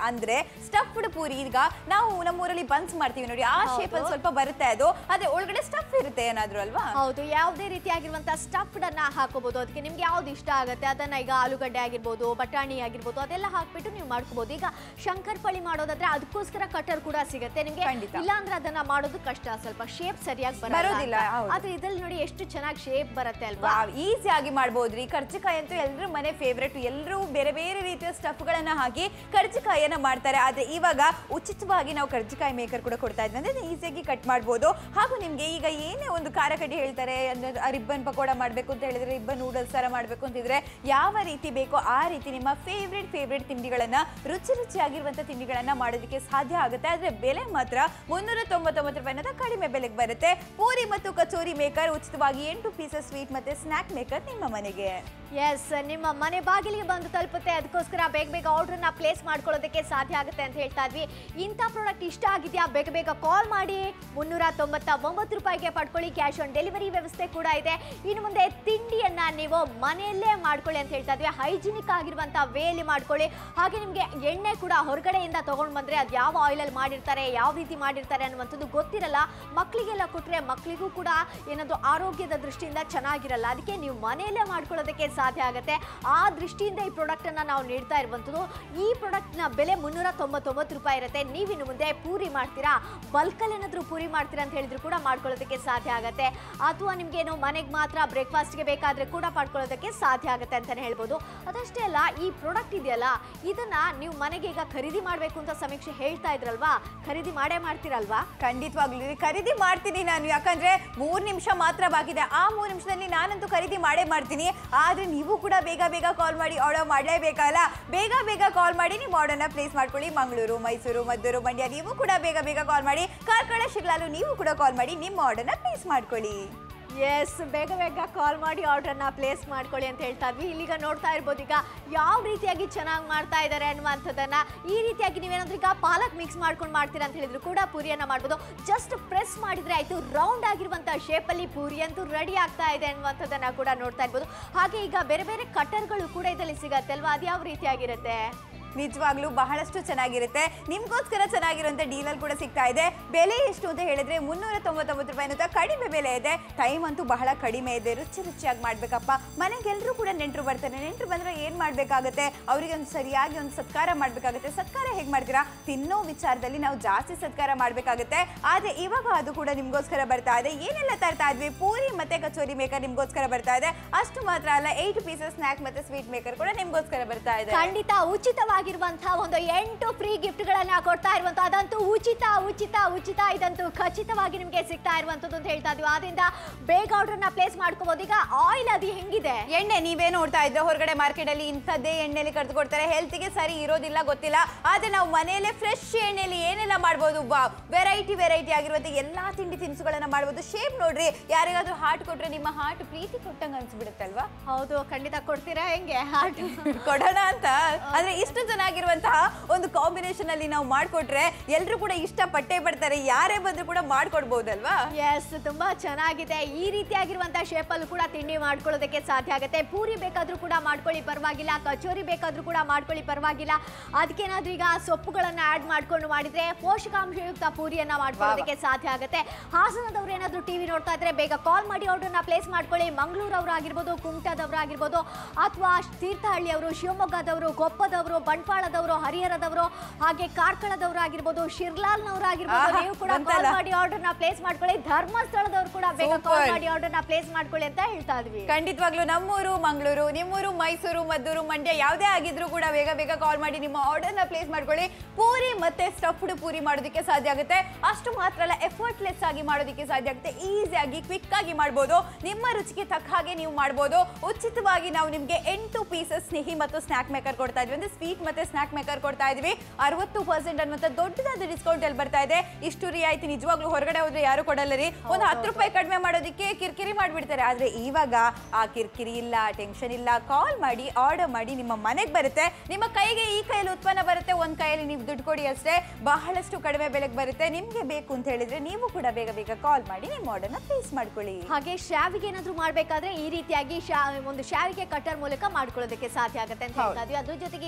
ಸ್ಟಫ್ಡ್ ಪೂರಿ ಈಗ ನಾವು ನಮ್ಮೂರಲ್ಲಿ ಬನ್ಸ್ ಮಾಡ್ತೀವಿ ನೋಡಿ ಆ ಶೇಪ್ ಅಲ್ಲಿ ಸ್ವಲ್ಪ ಬರುತ್ತೆ ಅದು ಅದೇ ಒಳಗಡೆ ಸ್ಟಫ್ ಇರುತ್ತೆ ಏನಾದ್ರು ಅಲ್ವಾ ಹೌದು ಯಾವುದೇ ರೀತಿಯಾಗಿರುವಂತಹ ಸ್ಟಫ್ಡ್ ಅನ್ನ ಹಾಕೋಬಹುದು ಅದಕ್ಕೆ ನಿಮ್ಗೆ ಯಾವ್ದು ಇಷ್ಟ ಆಗುತ್ತೆ ಅದನ್ನ ಈಗ ಆಲೂಗಡ್ಡೆ ಆಗಿರ್ಬೋದು ಬಟಾಣಿ ಆಗಿರ್ಬೋದು ಅದೆಲ್ಲ ಹಾಕ್ಬಿಟ್ಟು ನೀವು ಮಾಡ್ಕೋಬಹುದು ಈಗ ಶಂಕರ್ಪಳಿ ಮಾಡೋದಾದ್ರೆ ಅದಕ್ಕೋಸ್ಕರ ಕಟರ್ ಕೂಡ ಸಿಗುತ್ತೆ ನಿಮ್ಗೆ ಖಂಡಿತ. ಇಲ್ಲ ಅಂದ್ರೆ ಅದನ್ನ ಮಾಡೋದು ಕಷ್ಟ ಸ್ವಲ್ಪ ಶೇಪ್ ಸರಿಯಾಗಿ ಬರಲ್ಲ ಬರೋದಿಲ್ಲ, ಅಂತ. ಹೌದು. ಆದ್ರೆ ಇದ್ರಲ್ಲಿ ನೋಡಿ ಎಷ್ಟು ಚೆನ್ನಾಗಿ ಶೇಪ್ ಬರುತ್ತೆ ಅಲ್ವಾ ಈಸಿ ಆಗಿ ಮಾಡ್ಬೋದ್ರಿ ಕರ್ಜಿಕಾಯಿ ಅಂತೂ ಎಲ್ಲರ ಮನೆ ಫೇವ್ರೆಟ್ ಎಲ್ಲರೂ ಬೇರೆ ಬೇರೆ ರೀತಿಯ ಸ್ಟಫ್ ಗಳನ್ನ ಹಾಕಿ ಕರ್ಜಿಕಾಯಿಯನ್ನ ಮಾಡ್ತಾರೆ ಆದ್ರೆ ಇವಾಗ ಉಚಿತವಾಗಿ ನಾವು ಕರ್ಜಿಕಾಯಿ ಮೇಕರ್ ಕೂಡ ಕೊಡ್ತಾ ಇದ್ವಿ ಅಂದ್ರೆ ಈಸಿಯಾಗಿ ಕಟ್ ಮಾಡ್ಬೋದು ಹಾಗೂ ನಿಮ್ಗೆ ಈಗ ಏನೇ ಒಂದು ಖಾರ ಕಡ್ಡಿ ಹೇಳ್ತಾರೆ ಅಂದ್ರೆ ರಿಬ್ಬನ್ ಪಕೋಡ ಮಾಡ್ಬೇಕು ಅಂತ ಹೇಳಿದ್ರೆ ರಿಬ್ಬನ್ ನೂಡಲ್ಸ್ ತರ ಮಾಡ್ಬೇಕು ಅಂತಿದ್ರೆ ಯಾವ ರೀತಿ ಬೇಕೋ ಆ ರೀತಿ ನಿಮ್ಮ ಫೇವ್ರೆಟ್ ಫೇವ್ರೆಟ್ ತಿಂಡಿಗಳನ್ನ ರುಚಿ ರುಚಿಯಾಗಿರುವಂತ ತಿಂಡಿಗಳನ್ನ ಮಾಡೋದಕ್ಕೆ ಸಾಧ್ಯ ಆಗುತ್ತೆ ಆದ್ರೆ ಬೆಲೆ ಮಾತ್ರ ಮುನ್ನೂರ ತೊಂಬತ್ತೊಂಬತ್ತು ರೂಪಾಯಿನ ಕಡಿಮೆ ಬೆಲೆಗೆ ಬರುತ್ತೆ ಪೂರಿ ಮತ್ತು ಕಚೋರಿ ಮೇಕರ್ ಉಚಿತವಾಗಿ ಎಂಟು ಪೀಸಸ್ ಸ್ವೀಟ್ ಮತ್ತೆ ಸ್ನಾಕ್ ಮೇಕರ್ ನಿಮ್ಮ ಮನೆಗೆ ಎಸ್ ನಿಮ್ಮ ಮನೆ ಬಾಗಿಲಿಗೆ ಬಂದು ತಲುಪುತ್ತೆ ಅದಕ್ಕೋಸ್ಕರ ಬೇಗ ಬೇಗ ಆರ್ಡ್ರನ್ನ ಪ್ಲೇಸ್ ಮಾಡ್ಕೊಳ್ಳೋದಕ್ಕೆ ಸಾಧ್ಯ ಆಗುತ್ತೆ ಅಂತ ಹೇಳ್ತಾ ಇದ್ವಿ ಇಂಥ ಪ್ರಾಡಕ್ಟ್ ಇಷ್ಟ ಆಗಿದೆಯಾ ಬೇಗ ಬೇಗ ಕಾಲ್ ಮಾಡಿ ಮುನ್ನೂರ ತೊಂಬತ್ತ ಒಂಬತ್ತು ರೂಪಾಯಿಗೆ ಪಡ್ಕೊಳ್ಳಿ ಕ್ಯಾಶ್ ಆನ್ ಡೆಲಿವರಿ ವ್ಯವಸ್ಥೆ ಕೂಡ ಇದೆ ಇನ್ನು ಮುಂದೆ ತಿಂಡಿಯನ್ನ ನೀವು ಮನೆಯಲ್ಲೇ ಮಾಡ್ಕೊಳ್ಳಿ ಅಂತ ಹೇಳ್ತಾ ಇದ್ವಿ ಹೈಜಿನಿಕ್ ಆಗಿರುವಂಥ ವೇಲಿ ಮಾಡ್ಕೊಳ್ಳಿ ಹಾಗೆ ನಿಮಗೆ ಎಣ್ಣೆ ಕೂಡ ಹೊರಗಡೆಯಿಂದ ತಗೊಂಡು ಬಂದ್ರೆ ಅದು ಯಾವ ಆಯಿಲಲ್ಲಿ ಮಾಡಿರ್ತಾರೆ ಯಾವ ರೀತಿ ಮಾಡಿರ್ತಾರೆ ಅನ್ನುವಂಥದ್ದು ಗೊತ್ತಿರಲ್ಲ ಮಕ್ಕಳಿಗೆಲ್ಲ ಕೊಟ್ಟರೆ ಮಕ್ಕಳಿಗೂ ಕೂಡ ಏನಾದ್ರು ಆರೋಗ್ಯದ ದೃಷ್ಟಿಯಿಂದ ಚೆನ್ನಾಗಿರಲ್ಲ ಅದಕ್ಕೆ ನೀವು ಮನೆಯಲ್ಲೇ ಮಾಡ್ಕೊಳ್ಳೋದಕ್ಕೆ ಸಾಧ್ಯ ಆಗುತ್ತೆ ಆ ದೃಷ್ಟಿಯಿಂದ ಈ ಪ್ರಾಡಕ್ಟ್ ಅನ್ನ ನಾವು ನೀಡ್ತಾ ಇರುವಂಥದ್ದು ಈ ಪ್ರಾಡಕ್ಟ್ ನ ಬೆಲೆ ಮುನ್ನೂರ ತೊಂಬತ್ತೊಂಬತ್ತು ರೂಪಾಯಿ ಇರುತ್ತೆ ನೀವಿನ್ನು ಮುಂದೆ ಪೂರಿ ಮಾಡ್ತೀರಾ ಬಲ್ಕಲ್ಲಿ ಏನಾದ್ರು ಪೂರಿ ಮಾಡ್ತೀರಾ ಅಂತ ಹೇಳಿದ್ರು ಕೂಡ ಮಾಡ್ಕೊಳ್ಳೋದಕ್ಕೆ ಸಾಧ್ಯ ಆಗುತ್ತೆ ಅಥವಾ ನಿಮ್ಗೇನು ಮನೆಗೆ ಮಾತ್ರ ಬ್ರೇಕ್ಫಾಸ್ಟ್ಗೆ ಬೇಕಾದ್ರೆ ಕೂಡ ಮಾಡ್ಕೊಳ್ಳೋದಕ್ಕೆ ಸಾಧ್ಯ ಆಗುತ್ತೆ ಅಂತಾನೆ ಹೇಳ್ಬೋದು ಅದಷ್ಟೇ ಅಲ್ಲ ಈ ಪ್ರಾಡಕ್ಟ್ ಇದೆಯಲ್ಲ ಇದನ್ನ ನೀವು ಮನೆಗೆ ಈಗ ಖರೀದಿ ಮಾಡಬೇಕು ಅಂತ ಸಮೀಕ್ಷೆ ಹೇಳ್ತಾ ಇದ್ರಲ್ವಾ ಖರೀದಿ ಮಾಡೇ ಮಾಡ್ತೀರಲ್ವಾ ಖಂಡಿತವಾಗ್ಲೂ ರೀ, ಖರೀದಿ ಮಾಡ್ತೀನಿ ನಾನು ಯಾಕಂದ್ರೆ ಮೂರ್ ನಿಮಿಷ ಮಾತ್ರ ಬಾಕಿದೆ ಆ ಮೂರ್ ನಿಮಿಷದಲ್ಲಿ ನಾನಂತೂ ಖರೀದಿ ಮಾಡೇ ಮಾಡ್ತೀನಿ ಆದ್ರೆ ನೀವು ಕೂಡ ಬೇಗ ಬೇಗ ಕಾಲ್ ಮಾಡಿ ಆರ್ಡರ್ ಮಾಡಲೇಬೇಕಲ್ಲ ಬೇಗ ಬೇಗ ಕಾಲ್ ಮಾಡಿ ನೀವು ಆರ್ಡರ್ನ ಪ್ಲೇಸ್ ಮಾಡ್ಕೊಳ್ಳಿ ಮಂಗಳೂರು ಮೈಸೂರು ಮದ್ದೂರು ಮಂಡ್ಯ ನೀವು ಕೂಡ ಬೇಗ ಬೇಗ ಕಾಲ್ ಮಾಡಿ ಕಾರ್ಕಳ ಶಿಗ್ಲಾಲು ನೀವು ಕೂಡ ಕಾಲ್ ಮಾಡಿ ನಿಮ್ಮ ಆರ್ಡರ್ನ ಪ್ಲೇಸ್ ಮಾಡ್ಕೊಳ್ಳಿ ಎಸ್ ಬೇಗ ಬೇಗ ಕಾಲ್ ಮಾಡಿ ಆರ್ಡ್ರನ್ನ ಪ್ಲೇಸ್ ಮಾಡ್ಕೊಳ್ಳಿ ಅಂತ ಹೇಳ್ತಾ ಇದ್ವಿ ಇಲ್ಲಿಗ ನೋಡ್ತಾ ಇರ್ಬೋದು ಈಗ ಯಾವ ರೀತಿಯಾಗಿ ಚೆನ್ನಾಗಿ ಮಾಡ್ತಾ ಇದ್ದಾರೆ ಅನ್ನುವಂಥದ್ದನ್ನ ಈ ರೀತಿಯಾಗಿ ನೀವೇನಾದ್ರೂ ಈಗ ಪಾಲಕ್ ಮಿಕ್ಸ್ ಮಾಡ್ಕೊಂಡು ಮಾಡ್ತೀರಾ ಅಂತ ಹೇಳಿದ್ರು ಕೂಡ ಪೂರಿಯನ್ನ ಮಾಡ್ಬೋದು ಜಸ್ಟ್ ಪ್ರೆಸ್ ಮಾಡಿದ್ರೆ ಆಯ್ತು ರೌಂಡ್ ಆಗಿರುವಂಥ ಶೇಪಲ್ಲಿ ಪೂರಿ ಅಂತೂ ರೆಡಿ ಆಗ್ತಾ ಇದೆ ಅನ್ನುವಂಥದ್ದನ್ನ ಕೂಡ ನೋಡ್ತಾ ಇರ್ಬೋದು ಹಾಗೆ ಈಗ ಬೇರೆ ಬೇರೆ ಕಟರ್ಗಳು ಕೂಡ ಇದರಲ್ಲಿ ಸಿಗತ್ತೆ ಅಲ್ವಾ ಅದು ಯಾವ ರೀತಿಯಾಗಿರುತ್ತೆ ನಿಜವಾಗ್ಲೂ ಬಹಳಷ್ಟು ಚೆನ್ನಾಗಿರುತ್ತೆ ನಿಮ್ಗೋಸ್ಕರ ಚೆನ್ನಾಗಿರುವಂತ ಡೀಲಲ್ಲಿ ಕೂಡ ಸಿಗ್ತಾ ಇದೆ ಬೆಲೆ ಎಷ್ಟು ಅಂತ ಹೇಳಿದ್ರೆ ಮುನ್ನೂರ ತೊಂಬತ್ತೊಂಬತ್ತು ರೂಪಾಯಿ ಅಂತ ಕಡಿಮೆ ಬೆಲೆ ಇದೆ ಟೈಮ್ ಅಂತೂ ಬಹಳ ಕಡಿಮೆ ಇದೆ ರುಚಿ ರುಚಿಯಾಗಿ ಮಾಡ್ಬೇಕಪ್ಪ ಮನೆಗೆ ಎಲ್ಲರೂ ಕೂಡ ನೆಂಟರು ಬರ್ತಾರೆ ನೆಂಟರು ಬಂದ್ರೆ ಏನ್ ಮಾಡ್ಬೇಕಾಗುತ್ತೆ ಅವರಿಗೆ ಒಂದು ಸರಿಯಾಗಿ ಒಂದು ಸತ್ಕಾರ ಮಾಡ್ಬೇಕಾಗುತ್ತೆ ಸತ್ಕಾರ ಹೇಗೆ ಮಾಡ್ತೀರಾ ತಿನ್ನೋ ವಿಚಾರದಲ್ಲಿ ನಾವು ಜಾಸ್ತಿ ಸತ್ಕಾರ ಮಾಡ್ಬೇಕಾಗುತ್ತೆ ಆದ್ರೆ ಇವಾಗ ಅದು ಕೂಡ ನಿಮ್ಗೋಸ್ಕರ ಬರ್ತಾ ಇದೆ ಏನೆಲ್ಲ ತರ್ತಾ ಇದ್ವಿ ಪೂರಿ ಮತ್ತೆ ಕಚೋರಿ ಮೇಕರ್ ನಿಮ್ಗೋಸ್ಕರ ಬರ್ತಾ ಇದೆ ಅಷ್ಟು ಮಾತ್ರ ಅಲ್ಲ ಏಟ್ ಪೀಸಸ್ ಸ್ನಾಕ್ ಮತ್ತೆ ಸ್ವೀಟ್ ಮೇಕರ್ ಕೂಡ ನಿಮ್ಗೋಸ್ಕರ ಬರ್ತಾ ಇದೆ ಖಂಡಿತ ಉಚಿತವಾಗಿರುವಂತಹ ಒಂದು ಎಂಟು ಫ್ರೀ ಗಿಫ್ಟ್ ಗಳನ್ನ ಕೊಡ್ತಾ ಇರುವಂತ ಅದಂತೂ ಉಚಿತ ಉಚಿತ ಉಚಿತ ಇದಂತೂ ಖಚಿತವಾಗಿ ನಿಮ್ಗೆ ಸಿಗ್ತಾ ಇರುವಂತದ್ದು ಅಂತ ಹೇಳ್ತಾ ಇದೀವಿ ಆದ್ರಿಂದ ಬೇಗ ಆರ್ಡರ್ನ ಪ್ಲೇಸ್ ಮಾಡ್ಕೋಬಹುದು ಈಗ ಆಯಿಲ್ ಅದು ಹೆಂಗಿದೆ ಎಣ್ಣೆ ನೀವೇ ನೋಡ್ತಾ ಇದ್ರೆ ಹೊರಗಡೆ ಮಾರ್ಕೆಟ್ ಅಲ್ಲಿ ಇಂಥದ್ದೇ ಎಣ್ಣೆಲಿ ಕರೆದು ಕೊಡ್ತಾರೆ ಹೆಲ್ತ್ಗೆ ಸರಿ ಇರೋದಿಲ್ಲ ಗೊತ್ತಿಲ್ಲ ಆದ್ರೆ ನಾವು ಮನೆಯಲ್ಲೇ ಫ್ರೆಶ್ ಎಣ್ಣೆಲಿ ಏನೆಲ್ಲ ಮಾಡ್ಬೋದು ವೆರೈಟಿ ವೆರೈಟಿ ಆಗಿರುವಂತ ಎಲ್ಲಾ ತಿಂಡಿ ತಿನಿಸುಗಳನ್ನ ಮಾಡ್ಬೋದು ಶೇಪ್ ನೋಡ್ರಿ ಯಾರಿಗಾದ್ರೂ ಹಾರ್ಟ್ ಕೊಟ್ರೆ ನಿಮ್ಮ ಹಾರ್ಟ್ ಪ್ರೀತಿ ಕೊಟ್ಟಂಗ ಅನ್ಸ್ಬಿಡುತ್ತಲ್ವಾ ಹೌದು ಖಂಡಿತ ಕೊಡ್ತೀರಾ ಹೆಂಗೆ ಹಾರ್ಟ್ ಕೊಡೋಣ ಅಂತ ಆದ್ರೆ ಇಷ್ಟು ಚೆನ್ನಾಗಿರುವಂತಹ ಒಂದು ಕಾಂಬಿನೇಷನ್ ಅಲ್ಲಿ ನಾವು ಮಾಡ್ಕೊಟ್ರೆ ಎಲ್ರು ಕೂಡ ಇಷ್ಟ ಪಟ್ಟೆ ಪಡ್ತಾರೆ ಯಾರೇ ಬಂದ್ರು ಕೂಡ ಮಾಡ್ಕೊಡ್ಬೋದಲ್ವಾ ಎಸ್ ತುಂಬಾ ಚೆನ್ನಾಗಿದೆ ಈ ರೀತಿಯಾಗಿರುವಂತಹ ಶೇಪ್ ಅಲ್ಲೂ ಕೂಡ ತಿಂಡಿ ಮಾಡ್ಕೊಳ್ಳೋದಕ್ಕೆ ಸಾಧ್ಯ ಆಗುತ್ತೆ ಪೂರಿ ಬೇಕಾದ್ರೂ ಕೂಡ ಮಾಡ್ಕೊಳ್ಳಿ ಪರವಾಗಿಲ್ಲ ಕಚೋರಿ ಬೇಕಾದ್ರೂ ಕೂಡ ಮಾಡ್ಕೊಳ್ಳಿ ಪರವಾಗಿಲ್ಲ ಅದಕ್ಕೇನಾದ್ರೂ ಈಗ ಸೊಪ್ಪುಗಳನ್ನ ಆಡ್ ಮಾಡ್ಕೊಂಡು ಮಾಡಿದ್ರೆ ಪೋಷಕಾಂಶಯುಕ್ತ ಪೂರಿಯನ್ನ ಮಾಡ್ಕೊಳ್ಳೋದಕ್ಕೆ ಸಾಧ್ಯ ಆಗುತ್ತೆ ಹಾಸನದವ್ರು ಏನಾದ್ರೂ ಟಿವಿ ನೋಡ್ತಾ ಇದ್ರೆ ಬೇಗ ಕಾಲ್ ಮಾಡಿ ಆರ್ಡರ್ನ ಪ್ಲೇಸ್ ಮಾಡ್ಕೊಳ್ಳಿ ಮಂಗಳೂರವ್ರು ಆಗಿರ್ಬೋದು ಕುಮಟಾದವ್ರು ಆಗಿರ್ಬೋದು ಅಥವಾ ತೀರ್ಥಹಳ್ಳಿಯವರು ಶಿವಮೊಗ್ಗದವರು ಕೊಪ್ಪದವರು ಬಂಟ್ವಾಳದವರು ಹರಿಹರದವರು ಹಾಗೆ ಕಾರ್ಕಳದವರು ಆಗಿರ್ಬೋದು ಶಿರ್ಲಾಲ್ನವರು ಆಗಿರ್ಬೋದು ಆಹಾ, ನೀವು ಕೂಡ ಕಾಲ್ ಬಂತಲ್ಲ. ಮಾಡಿ ಆರ್ಡರ್ನ ಪ್ಲೇಸ್ ಮಾಡ್ಕೊಳ್ಳಿ ಧರ್ಮಸ್ಥಳದವ್ರು ಕೂಡ ಬೇಗ ಕಾಲ್ Super. ಮಾಡಿ ಆರ್ಡರ್ನ ಪ್ಲೇಸ್ ಮಾಡ್ಕೊಳ್ಳಿ ಅಂತ ಹೇಳ್ತಾ ಇದ್ವಿ ಖಂಡಿತವಾಗ್ಲೂ ನಮ್ಮೂರು ಮಂಗಳೂರು ನಿಮ್ಮೂರು ಮೈಸೂರು ಮದ್ದೂರು ಮಂಡ್ಯ ಯಾವುದೇ ಆಗಿದ್ರು ಕೂಡ ಬೇಗ ಬೇಗ ಕಾಲ್ ಮಾಡಿ ನಿಮ್ಮ ಆರ್ಡರ್ನ ಪ್ಲೇಸ್ ಮಾಡ್ಕೊಳ್ಳಿ ಪೂರಿ ಮತ್ತೆ ಸ್ಟಫ್ಡ್ ಪೂರಿ ಮಾಡೋದಕ್ಕೆ ಸಾಧ್ಯ ಆಗುತ್ತೆ ಅಷ್ಟು ಮಾತ್ರ ಅಲ್ಲ ಎಫರ್ಟ್ಲೆಸ್ ಆಗಿ ಮಾಡೋದಕ್ಕೆ ಸಾಧ್ಯ ಆಗುತ್ತೆ ಈಸಿಯಾಗಿ ಕ್ವಿಕ್ ಆಗಿ ಮಾಡ್ಬೋದು ನಿಮ್ಮ ರುಚಿಗೆ ತಕ್ಕ ಹಾಗೆ ನೀವು ಮಾಡ್ಬೋದು ಉಚಿತವಾಗಿ ನಾವು ನಿಮಗೆ ಎಂಟು ಪೀಸಸ್ ಸಿಹಿ ಮತ್ತು ಸ್ನಾಕ್ ಮೇಕರ್ ಕೊಡ್ತಾ ಇದ್ವಿ ಅಂದ್ರೆ ಸ್ವೀಟ್ ಮತ್ತೆ ಸ್ನಾಕ್ ಮೇಕರ್ ಕೊಡ್ತಾ ಇದ್ವಿ ಅರವತ್ತು ಪರ್ಸೆಂಟ್ ಅನ್ನುವಂಥ ದೊಡ್ಡದಾದ ಡಿಸ್ಕೌಂಟ್ ಅಲ್ಲಿ ಬರ್ತಾ ಇದೆ ಇಷ್ಟು ರಿಯಾಯಿತಿ ನಿಜವಾಗ್ಲೂ ಹೊರಗಡೆ ಹೋದ್ರೆ ಯಾರು ಕೊಡಲ್ಲ ರೀ ಒಂದು ಹತ್ತು ರೂಪಾಯಿ ಕಡಿಮೆ ಮಾಡೋದಕ್ಕೆ ಕಿರಿಕಿರಿ ಮಾಡ್ಬಿಡ್ತಾರೆ ಆದ್ರೆ ಇವಾಗ ಆ ಕಿರಿಕಿರಿ ಇಲ್ಲ ಟೆನ್ಷನ್ ಇಲ್ಲ ಕಾಲ್ ಮಾಡಿ ಆರ್ಡರ್ ಮಾಡಿ ನಿಮ್ಮ ಮನೆಗೆ ಬರುತ್ತೆ ನಿಮ್ಮ ಕೈಗೆ ಈ ಕೈಯಲ್ಲಿ ಉತ್ಪನ್ನ ಬರುತ್ತೆ ಒಂದ್ ಕೈಯಲ್ಲಿ ನೀವು ದುಡ್ಡು ಕೊಡಿ ಅಷ್ಟೇ ಬಹಳಷ್ಟು ಕಡಿಮೆ ಬೆಲೆಗೆ ಬರುತ್ತೆ ನಿಮ್ಗೆ ಬೇಕು ಅಂತ ಹೇಳಿದ್ರೆ ನೀವು ಕೂಡ ಬೇಗ ಬೇಗ ಕಾಲ್ ಮಾಡಿ ನಿಮ್ಮ ಆರ್ಡರ್ನ ಪ್ಲೇಸ್ ಮಾಡ್ಕೊಳ್ಳಿ ಹಾಗೆ ಶಾವಿಗೆ ಏನಾದ್ರೂ ಮಾಡ್ಬೇಕಾದ್ರೆ ಈ ರೀತಿಯಾಗಿ ಶಾ ಒಂದು ಶಾವಿಗೆ ಕಟ್ಟರ್ ಮೂಲಕ ಮಾಡ್ಕೊಳ್ಳೋದಕ್ಕೆ ಸಾಧ್ಯ ಆಗುತ್ತೆ ಅಂತ ಹೇಳ್ತಾ ಇದ್ವಿ ಅದ್ರ ಜೊತೆಗೆ ಈಗ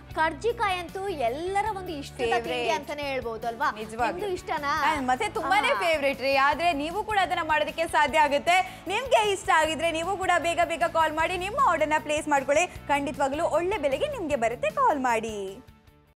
ಕರ್ಜಿಕಾಯಿ ಅಂತೂ ಎಲ್ಲರ ಒಂದು ಇಷ್ಟದ ತಿಂಡಿ Favorite. ಅಂತಾನೆ ಹೇಳ್ಬೋದು ಅಲ್ವಾ ನಿಜವಾಗ್ಲೂ. ನಿಮ್ದು ಇಷ್ಟನಾ ಆ, ಮತ್ತೆ ತುಂಬಾನೇ ಆ. ಫೇವ್ರೇಟ್ ರೀ ಆದ್ರೆ ನೀವು ಕೂಡ ಅದನ್ನ ಮಾಡೋದಕ್ಕೆ ಸಾಧ್ಯ ಆಗುತ್ತೆ ನಿಮ್ಗೆ ಇಷ್ಟ ಆಗಿದ್ರೆ ನೀವು ಕೂಡ ಬೇಗ ಬೇಗ ಕಾಲ್ ಮಾಡಿ ನಿಮ್ಮ ಆರ್ಡರ್ನ ಪ್ಲೇಸ್ ಮಾಡ್ಕೊಳ್ಳಿ ಖಂಡಿತವಾಗ್ಲೂ ಒಳ್ಳೆ ಬೆಲೆಗೆ ನಿಮ್ಗೆ ಬರುತ್ತೆ ಕಾಲ್ ಮಾಡಿ